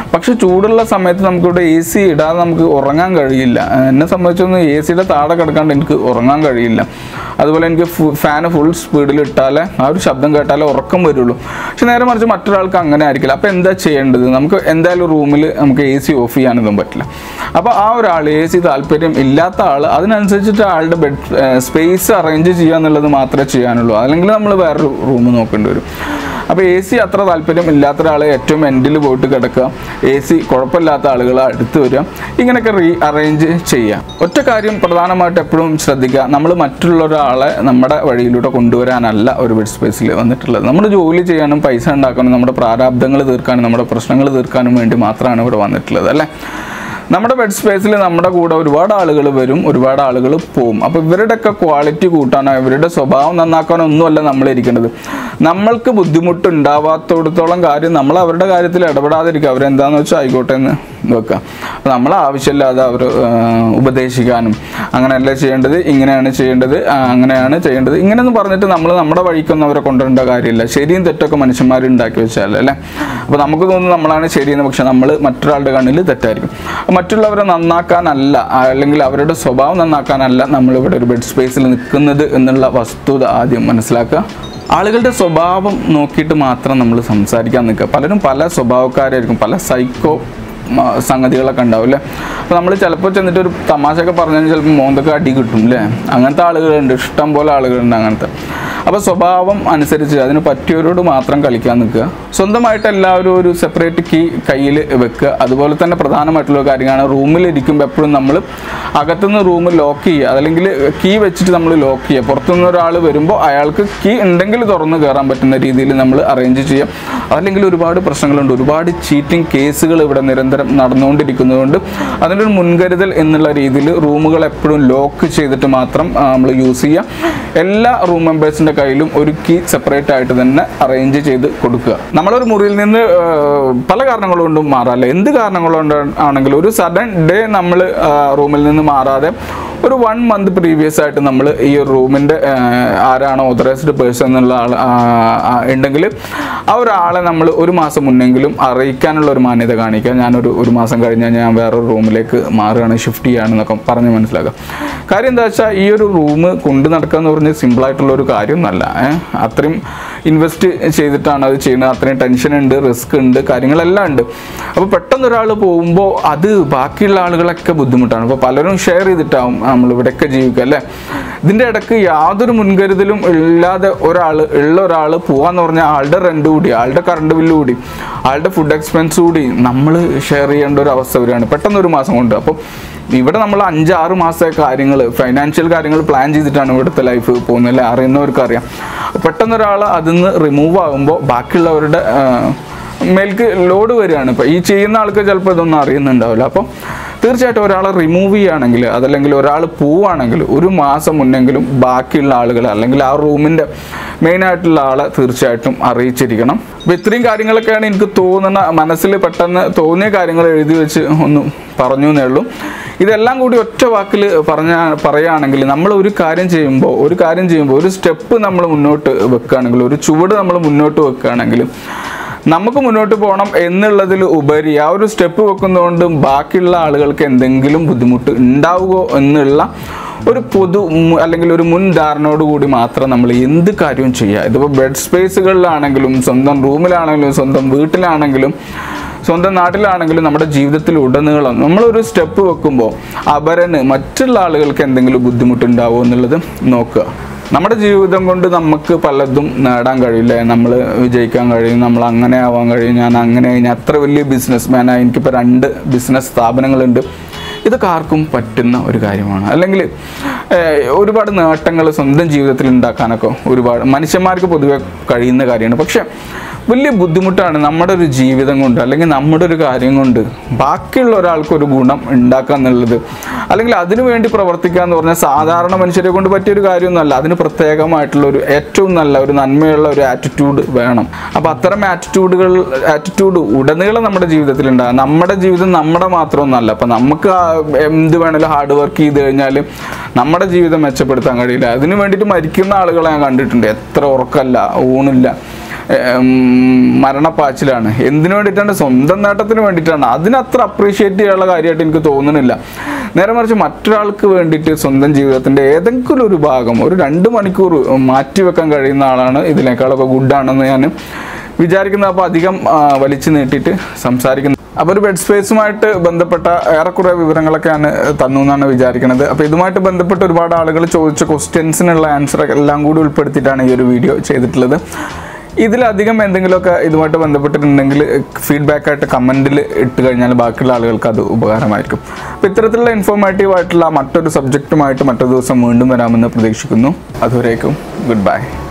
പക്ഷെ ചൂടുള്ള സമയത്ത് നമുക്കിവിടെ എ സി ഇടാതെ നമുക്ക് ഉറങ്ങാൻ കഴിയില്ല എന്നെ സംബന്ധിച്ചൊന്നും എ സിയുടെ താഴെ കിടക്കാണ്ട് എനിക്ക് ഉറങ്ങാൻ കഴിയില്ല അതുപോലെ എനിക്ക് ഫാന് ഫുൾ സ്പീഡിൽ ഇട്ടാലേ ആ ഒരു ശബ്ദം കേട്ടാലേ ഉറക്കം വരുള്ളൂ പക്ഷെ നേരെ മറിച്ച് മറ്റൊരാൾക്ക് അങ്ങനെ ആയിരിക്കില്ല അപ്പോൾ എന്താ ചെയ്യേണ്ടത് നമുക്ക് എന്തായാലും റൂമിൽ നമുക്ക് എ സി ഓഫ് ചെയ്യാനൊന്നും പറ്റില്ല അപ്പോൾ ആ ഒരാൾ എ സി താല്പര്യം ഇല്ലാത്ത ആൾ അതിനനുസരിച്ചിട്ട് ആളുടെ ബെഡ് സ്പേസ് അറേഞ്ച് ചെയ്യുക എന്നുള്ളത് മാത്രമേ ചെയ്യാനുള്ളൂ അല്ലെങ്കിൽ നമ്മൾ വേറൊരു റൂം നോക്കേണ്ടി വരും അപ്പോൾ എ സി അത്ര താല്പര്യം ഇല്ലാത്ത ഒരാളെ ഏറ്റവും എൻഡിൽ പോയിട്ട് കിടക്കുക എ സി കുഴപ്പമില്ലാത്ത ആളുകൾ അടുത്ത് വരിക ഇങ്ങനെയൊക്കെ റീ അറേഞ്ച് ചെയ്യുക ഒറ്റ കാര്യം പ്രധാനമായിട്ട് എപ്പോഴും ശ്രദ്ധിക്കുക നമ്മൾ മറ്റുള്ള ഒരാളെ നമ്മുടെ വഴിയിലൂടെ കൊണ്ടുവരാനല്ല ഒരു ബെഡ് സ്പേസിൽ വന്നിട്ടുള്ളത് നമ്മൾ ജോലി ചെയ്യാനും പൈസ ഉണ്ടാക്കാനും നമ്മുടെ പ്രാരാബ്ദങ്ങൾ തീർക്കാനും നമ്മുടെ പ്രശ്നങ്ങൾ തീർക്കാനും വേണ്ടി മാത്രമാണ് ഇവിടെ വന്നിട്ടുള്ളത് അല്ലേ നമ്മുടെ ബെഡ് സ്പേസിൽ നമ്മുടെ കൂടെ ഒരുപാട് ആളുകൾ വരും ഒരുപാട് ആളുകൾ പോവും അപ്പോൾ ഇവരുടെയൊക്കെ ക്വാളിറ്റി കൂട്ടാനോ ഇവരുടെ സ്വഭാവം നന്നാക്കാനോ ഒന്നുമല്ല നമ്മൾ ഇരിക്കേണ്ടത് നമ്മൾക്ക് ബുദ്ധിമുട്ട് ഉണ്ടാവാത്തോടത്തോളം കാര്യം നമ്മൾ അവരുടെ കാര്യത്തിൽ ഇടപെടാതിരിക്കുക അവരെന്താന്ന് വെച്ചാൽ ആയിക്കോട്ടെ എന്ന് വെക്കുക അപ്പോൾ നമ്മൾ ആവശ്യമില്ലാതെ അവർ ഉപദേശിക്കാനും അങ്ങനെയല്ല ചെയ്യേണ്ടത് ഇങ്ങനെയാണ് ചെയ്യേണ്ടത് ആ, അങ്ങനെയാണ് ചെയ്യേണ്ടത് ഇങ്ങനെയൊന്നും പറഞ്ഞിട്ട് നമ്മൾ നമ്മുടെ വഴിക്കൊന്നും അവരെ കൊണ്ടുവരേണ്ട കാര്യമില്ല ശരിയും തെറ്റൊക്കെ മനുഷ്യന്മാർ ഉണ്ടാക്കി വെച്ചാൽ അല്ലേ അപ്പോൾ നമുക്ക് തോന്നുന്നു നമ്മളാണ് ശരിയെന്ന് പക്ഷെ നമ്മൾ മറ്റൊരാളുടെ കണ്ണിൽ തെറ്റായിരിക്കും അപ്പോൾ മറ്റുള്ളവരെ നന്നാക്കാനല്ല അല്ലെങ്കിൽ അവരുടെ സ്വഭാവം നന്നാക്കാനല്ല നമ്മളിവിടെ ഒരു ബെഡ് സ്പേസിൽ നിൽക്കുന്നത് എന്നുള്ള വസ്തുത ആദ്യം മനസ്സിലാക്കുക ആളുകളുടെ സ്വഭാവം നോക്കിയിട്ട് മാത്രം നമ്മൾ സംസാരിക്കാൻ നിൽക്കുക പലരും പല സ്വഭാവക്കാരായിരിക്കും പല സൈക്കോ മ, സംഗതികളൊക്കെ ഉണ്ടാവും അല്ലേ അപ്പോൾ നമ്മൾ ചിലപ്പോൾ ചെന്നിട്ട് ഒരു തമാശയൊക്കെ പറഞ്ഞാൽ ചിലപ്പോൾ മോന്തൊക്കെ അടി കിട്ടും അല്ലേ അങ്ങനത്തെ ആളുകളുണ്ട് ഇഷ്ടം പോലെ ആളുകളുണ്ട് അങ്ങനത്തെ അപ്പോൾ സ്വഭാവം അനുസരിച്ച് അതിന് പറ്റിയവരോട് മാത്രം കളിക്കാൻ നിൽക്കുക സ്വന്തമായിട്ട് എല്ലാവരും ഒരു സെപ്പറേറ്റ് കീ കയ്യിൽ വെക്കുക അതുപോലെ തന്നെ പ്രധാനമായിട്ടുള്ള ഒരു കാര്യമാണ് റൂമിൽ ഇരിക്കുമ്പോൾ എപ്പോഴും നമ്മൾ അകത്തുനിന്ന് റൂം ലോക്ക് ചെയ്യുക അതല്ലെങ്കിൽ കീ വെച്ചിട്ട് നമ്മൾ ലോക്ക് ചെയ്യുക പുറത്തുനിന്ന് ഒരാൾ വരുമ്പോൾ അയാൾക്ക് കീ ഉണ്ടെങ്കിൽ തുറന്ന് കയറാൻ പറ്റുന്ന രീതിയിൽ നമ്മൾ അറേഞ്ച് ചെയ്യാം അല്ലെങ്കിൽ ഒരുപാട് പ്രശ്നങ്ങളുണ്ട് ഒരുപാട് ചീറ്റിംഗ് കേസുകൾ ഇവിടെ നിരന്തരം നടന്നുകൊണ്ടിരിക്കുന്നതുകൊണ്ട് അതിനൊരു മുൻകരുതൽ എന്നുള്ള രീതിയിൽ റൂമുകൾ എപ്പോഴും ലോക്ക് ചെയ്തിട്ട് മാത്രം നമ്മൾ യൂസ് ചെയ്യുക എല്ലാ റൂം മെമ്പേഴ്സിൻ്റെ കയ്യിലും ഒരു കീ സെപ്പറേറ്റ് ആയിട്ട് തന്നെ അറേഞ്ച് ചെയ്ത് കൊടുക്കുക നമ്മളൊരു മുറിയിൽ നിന്ന് ആ, പല കാരണങ്ങൾ കൊണ്ടും മാറാല്ല എന്ത് കാരണങ്ങൾ കൊണ്ട് ആണെങ്കിലും ഒരു സഡൻ ഡേ നമ്മൾ റൂമിൽ നിന്ന് മാറാതെ ഒരു വൺ മന്ത് പ്രീവിയസ് ആയിട്ട് നമ്മൾ ഈ ഒരു റൂമിൻ്റെ ആരാണോ ഓതറൈസ്ഡ് പേഴ്സൺ എന്നുള്ള ആൾ ആ, ആ, ഉണ്ടെങ്കിൽ ആ ഒരാളെ നമ്മൾ ഒരു മാസം മുന്നെങ്കിലും അറിയിക്കാനുള്ള ഒരു മാന്യത കാണിക്കുക ഞാനൊരു ഒരു മാസം കഴിഞ്ഞാൽ ഞാൻ വേറൊരു റൂമിലേക്ക് മാറുകയാണ് ഷിഫ്റ്റ് ചെയ്യുകയാണെന്നൊക്കെ പറഞ്ഞ് മനസ്സിലാക്കുക കാര്യം എന്താ വെച്ചാൽ ഈ ഒരു റൂം കൊണ്ടു നടക്കുക എന്ന് പറഞ്ഞാൽ സിമ്പിളായിട്ടുള്ള ഒരു കാര്യമൊന്നുമല്ല ഏഹ് അത്രയും ഇൻവെസ്റ്റ് ചെയ്തിട്ടാണ് അത് ചെയ്യുന്നത് അത്രയും ടെൻഷൻ ഉണ്ട് റിസ്ക് ഉണ്ട് കാര്യങ്ങളെല്ലാം ഉണ്ട് അപ്പോൾ പെട്ടെന്ന് ഒരാൾ പോകുമ്പോൾ അത് ബാക്കിയുള്ള ആളുകളൊക്കെ ബുദ്ധിമുട്ടാണ് അപ്പോൾ പലരും ഷെയർ ചെയ്തിട്ടാവും നമ്മൾ ഇവിടെയൊക്കെ ജീവിക്കുക അല്ലേ ഇതിൻ്റെ ഇടയ്ക്ക് യാതൊരു മുൻകരുതലും ഇല്ലാതെ ഒരാൾ ഉള്ള ഒരാൾ പോകാന്ന് പറഞ്ഞാൽ ആളുടെ റെൻ്റ് കൂടി ആളുടെ കറണ്ട് ബില്ല് കൂടി ആളുടെ ഫുഡ് എക്സ്പെൻസ് കൂടി നമ്മൾ ഷെയർ ചെയ്യേണ്ട ഒരു അവസ്ഥ വരികയാണ് പെട്ടെന്ന് ഒരു മാസം കൊണ്ട് അപ്പം ഇവിടെ നമ്മൾ അഞ്ചാറ് മാസത്തെ കാര്യങ്ങൾ ഫൈനാൻഷ്യൽ കാര്യങ്ങൾ പ്ലാൻ ചെയ്തിട്ടാണ് ഇവിടുത്തെ ലൈഫ് പോകുന്നത് അല്ലേ അറിയുന്നവർക്ക് അറിയാം പെട്ടെന്ന് ഒരാൾ അതിൽ നിന്ന് റിമൂവ് ആകുമ്പോൾ ബാക്കിയുള്ളവരുടെ ആ, മേൽക്ക് ലോഡ് വരികയാണ് ഇപ്പോൾ ഈ ചെയ്യുന്ന ആൾക്ക് ചിലപ്പോൾ ഇതൊന്നും അറിയുന്നുണ്ടാവില്ല അപ്പം തീർച്ചയായിട്ടും ഒരാളെ റിമൂവ് ചെയ്യുകയാണെങ്കിൽ അതല്ലെങ്കിൽ ഒരാൾ പോവുകയാണെങ്കിൽ ഒരു മാസം മുന്നെങ്കിലും ബാക്കിയുള്ള ആളുകൾ അല്ലെങ്കിൽ ആ റൂമിൻ്റെ മെയിനായിട്ടുള്ള ആളെ തീർച്ചയായിട്ടും അറിയിച്ചിരിക്കണം അപ്പോൾ ഇത്രയും കാര്യങ്ങളൊക്കെയാണ് എനിക്ക് തോന്നുന്ന മനസ്സിൽ പെട്ടെന്ന് തോന്നിയ കാര്യങ്ങൾ എഴുതി വെച്ച് ഒന്ന് പറഞ്ഞു എന്നേ ഉള്ളൂ ഇതെല്ലാം കൂടി ഒറ്റ വാക്കിൽ പറഞ്ഞ പറയുകയാണെങ്കിൽ നമ്മൾ ഒരു കാര്യം ചെയ്യുമ്പോൾ ഒരു കാര്യം ചെയ്യുമ്പോൾ ഒരു സ്റ്റെപ്പ് നമ്മൾ മുന്നോട്ട് വെക്കുകയാണെങ്കിൽ ഒരു ചുവട് നമ്മൾ മുന്നോട്ട് വെക്കുകയാണെങ്കിൽ നമുക്ക് മുന്നോട്ട് പോകണം എന്നുള്ളതിൽ ഉപരി ആ ഒരു സ്റ്റെപ്പ് വെക്കുന്നതുകൊണ്ട് ബാക്കിയുള്ള ആളുകൾക്ക് എന്തെങ്കിലും ബുദ്ധിമുട്ട് ഉണ്ടാവുമോ എന്നുള്ള ഒരു പൊതു മു- അല്ലെങ്കിൽ ഒരു മുൻ ധാരണയോട് കൂടി മാത്രം നമ്മൾ എന്ത് കാര്യവും ചെയ്യുക ഇതിപ്പോൾ ബെഡ് സ്പേസുകളിലാണെങ്കിലും സ്വന്തം റൂമിലാണെങ്കിലും സ്വന്തം വീട്ടിലാണെങ്കിലും സ്വന്തം നാട്ടിലാണെങ്കിലും നമ്മുടെ ജീവിതത്തിൽ ഉടനീളം നമ്മളൊരു സ്റ്റെപ്പ് വെക്കുമ്പോൾ അപരന് മറ്റുള്ള ആളുകൾക്ക് എന്തെങ്കിലും ബുദ്ധിമുട്ടുണ്ടാവുമോ എന്നുള്ളത് നോക്കുക നമ്മുടെ ജീവിതം കൊണ്ട് നമുക്ക് പലതും നേടാൻ കഴിയില്ല നമ്മൾ വിജയിക്കാൻ കഴിയും നമ്മൾ അങ്ങനെ ആവാൻ കഴിയും ഞാൻ അങ്ങനെ ഞാൻ അത്ര വലിയ ബിസിനസ് മാനായി എനിക്കിപ്പോൾ രണ്ട് ബിസിനസ് സ്ഥാപനങ്ങളുണ്ട് ഇതൊക്കെ ആർക്കും പറ്റുന്ന ഒരു കാര്യമാണ് അല്ലെങ്കിൽ ഏഹ്, ഒരുപാട് നേട്ടങ്ങൾ സ്വന്തം ജീവിതത്തിൽ ഉണ്ടാക്കാനൊക്കെ ഒരുപാട് മനുഷ്യന്മാർക്ക് പൊതുവെ കഴിയുന്ന കാര്യമാണ് പക്ഷേ വലിയ ബുദ്ധിമുട്ടാണ് നമ്മുടെ ഒരു ജീവിതം കൊണ്ട് അല്ലെങ്കിൽ നമ്മുടെ ഒരു കാര്യം കൊണ്ട് ബാക്കിയുള്ള ഒരാൾക്ക് ഒരു ഗുണം ഉണ്ടാക്കുക എന്നുള്ളത് അല്ലെങ്കിൽ അതിനു വേണ്ടി പ്രവർത്തിക്കുക എന്ന് പറഞ്ഞാൽ സാധാരണ മനുഷ്യരെ കൊണ്ട് പറ്റിയ ഒരു കാര്യമൊന്നുമല്ല അതിന് പ്രത്യേകമായിട്ടുള്ള ഒരു ഏറ്റവും നല്ല ഒരു നന്മയുള്ള ഒരു ആറ്റിറ്റ്യൂഡ് വേണം അപ്പോൾ അത്തരം ആറ്റിറ്റ്യൂഡുകൾ ആറ്റിറ്റ്യൂഡ് ഉടനീളം നമ്മുടെ ജീവിതത്തിൽ ഉണ്ടാകും നമ്മുടെ ജീവിതം നമ്മുടെ മാത്രമൊന്നുമല്ല അപ്പം നമുക്ക് ആ എന്ത് വേണേലും ഹാർഡ് വർക്ക് ചെയ്ത് കഴിഞ്ഞാൽ നമ്മുടെ ജീവിതം മെച്ചപ്പെടുത്താൻ കഴിയില്ല അതിന് വേണ്ടിയിട്ട് മരിക്കുന്ന ആളുകളെ ഞാൻ കണ്ടിട്ടുണ്ട് എത്ര ഉറക്കല്ല ഊണില്ല ഉം, മരണപ്പാച്ചിലാണ് എന്തിനു വേണ്ടിയിട്ടാണ് സ്വന്തം നേട്ടത്തിന് വേണ്ടിയിട്ടാണ് അതിനത്ര അപ്രീഷിയേറ്റ് ചെയ്യാനുള്ള കാര്യമായിട്ട് എനിക്ക് തോന്നുന്നില്ല നേരെ മറിച്ച് മറ്റൊരാൾക്ക് വേണ്ടിയിട്ട് സ്വന്തം ജീവിതത്തിൻ്റെ ഏതെങ്കിലും ഒരു ഭാഗം ഒരു രണ്ട് മണിക്കൂർ മാറ്റി വെക്കാൻ കഴിയുന്ന ആളാണ് ഇതിനേക്കാളൊക്കെ ഗുഡാണെന്ന് ഞാൻ വിചാരിക്കുന്നത് അപ്പോൾ അധികം ആ, വലിച്ചു നീട്ടിയിട്ട് സംസാരിക്കുന്നത് അപ്പോൾ ഒരു ബെഡ് സ്പേസുമായിട്ട് ബന്ധപ്പെട്ട ഏറെക്കുറെ വിവരങ്ങളൊക്കെ ഞാൻ തന്നു എന്നാണ് വിചാരിക്കുന്നത് അപ്പോൾ ഇതുമായിട്ട് ബന്ധപ്പെട്ട് ഒരുപാട് ആളുകൾ ചോദിച്ച ക്വസ്റ്റ്യൻസിനുള്ള ആൻസർ എല്ലാം കൂടി ഉൾപ്പെടുത്തിയിട്ടാണ് ഈ ഒരു വീഡിയോ ചെയ്തിട്ടുള്ളത് ഇതിലധികം എന്തെങ്കിലുമൊക്കെ ഇതുമായിട്ട് ബന്ധപ്പെട്ടിട്ടുണ്ടെങ്കിൽ ഫീഡ്ബാക്ക് ആയിട്ട് കമൻറ്റിൽ ഇട്ട് കഴിഞ്ഞാൽ ബാക്കിയുള്ള ആളുകൾക്ക് അത് ഉപകാരമായിരിക്കും അപ്പോൾ ഇത്തരത്തിലുള്ള ഇൻഫോർമേറ്റീവ് ആയിട്ടുള്ള മറ്റൊരു സബ്ജക്റ്റുമായിട്ട് മറ്റൊരു ദിവസം വീണ്ടും വരാമെന്ന് പ്രതീക്ഷിക്കുന്നു അതുവരേക്കും ഗുഡ് ബൈ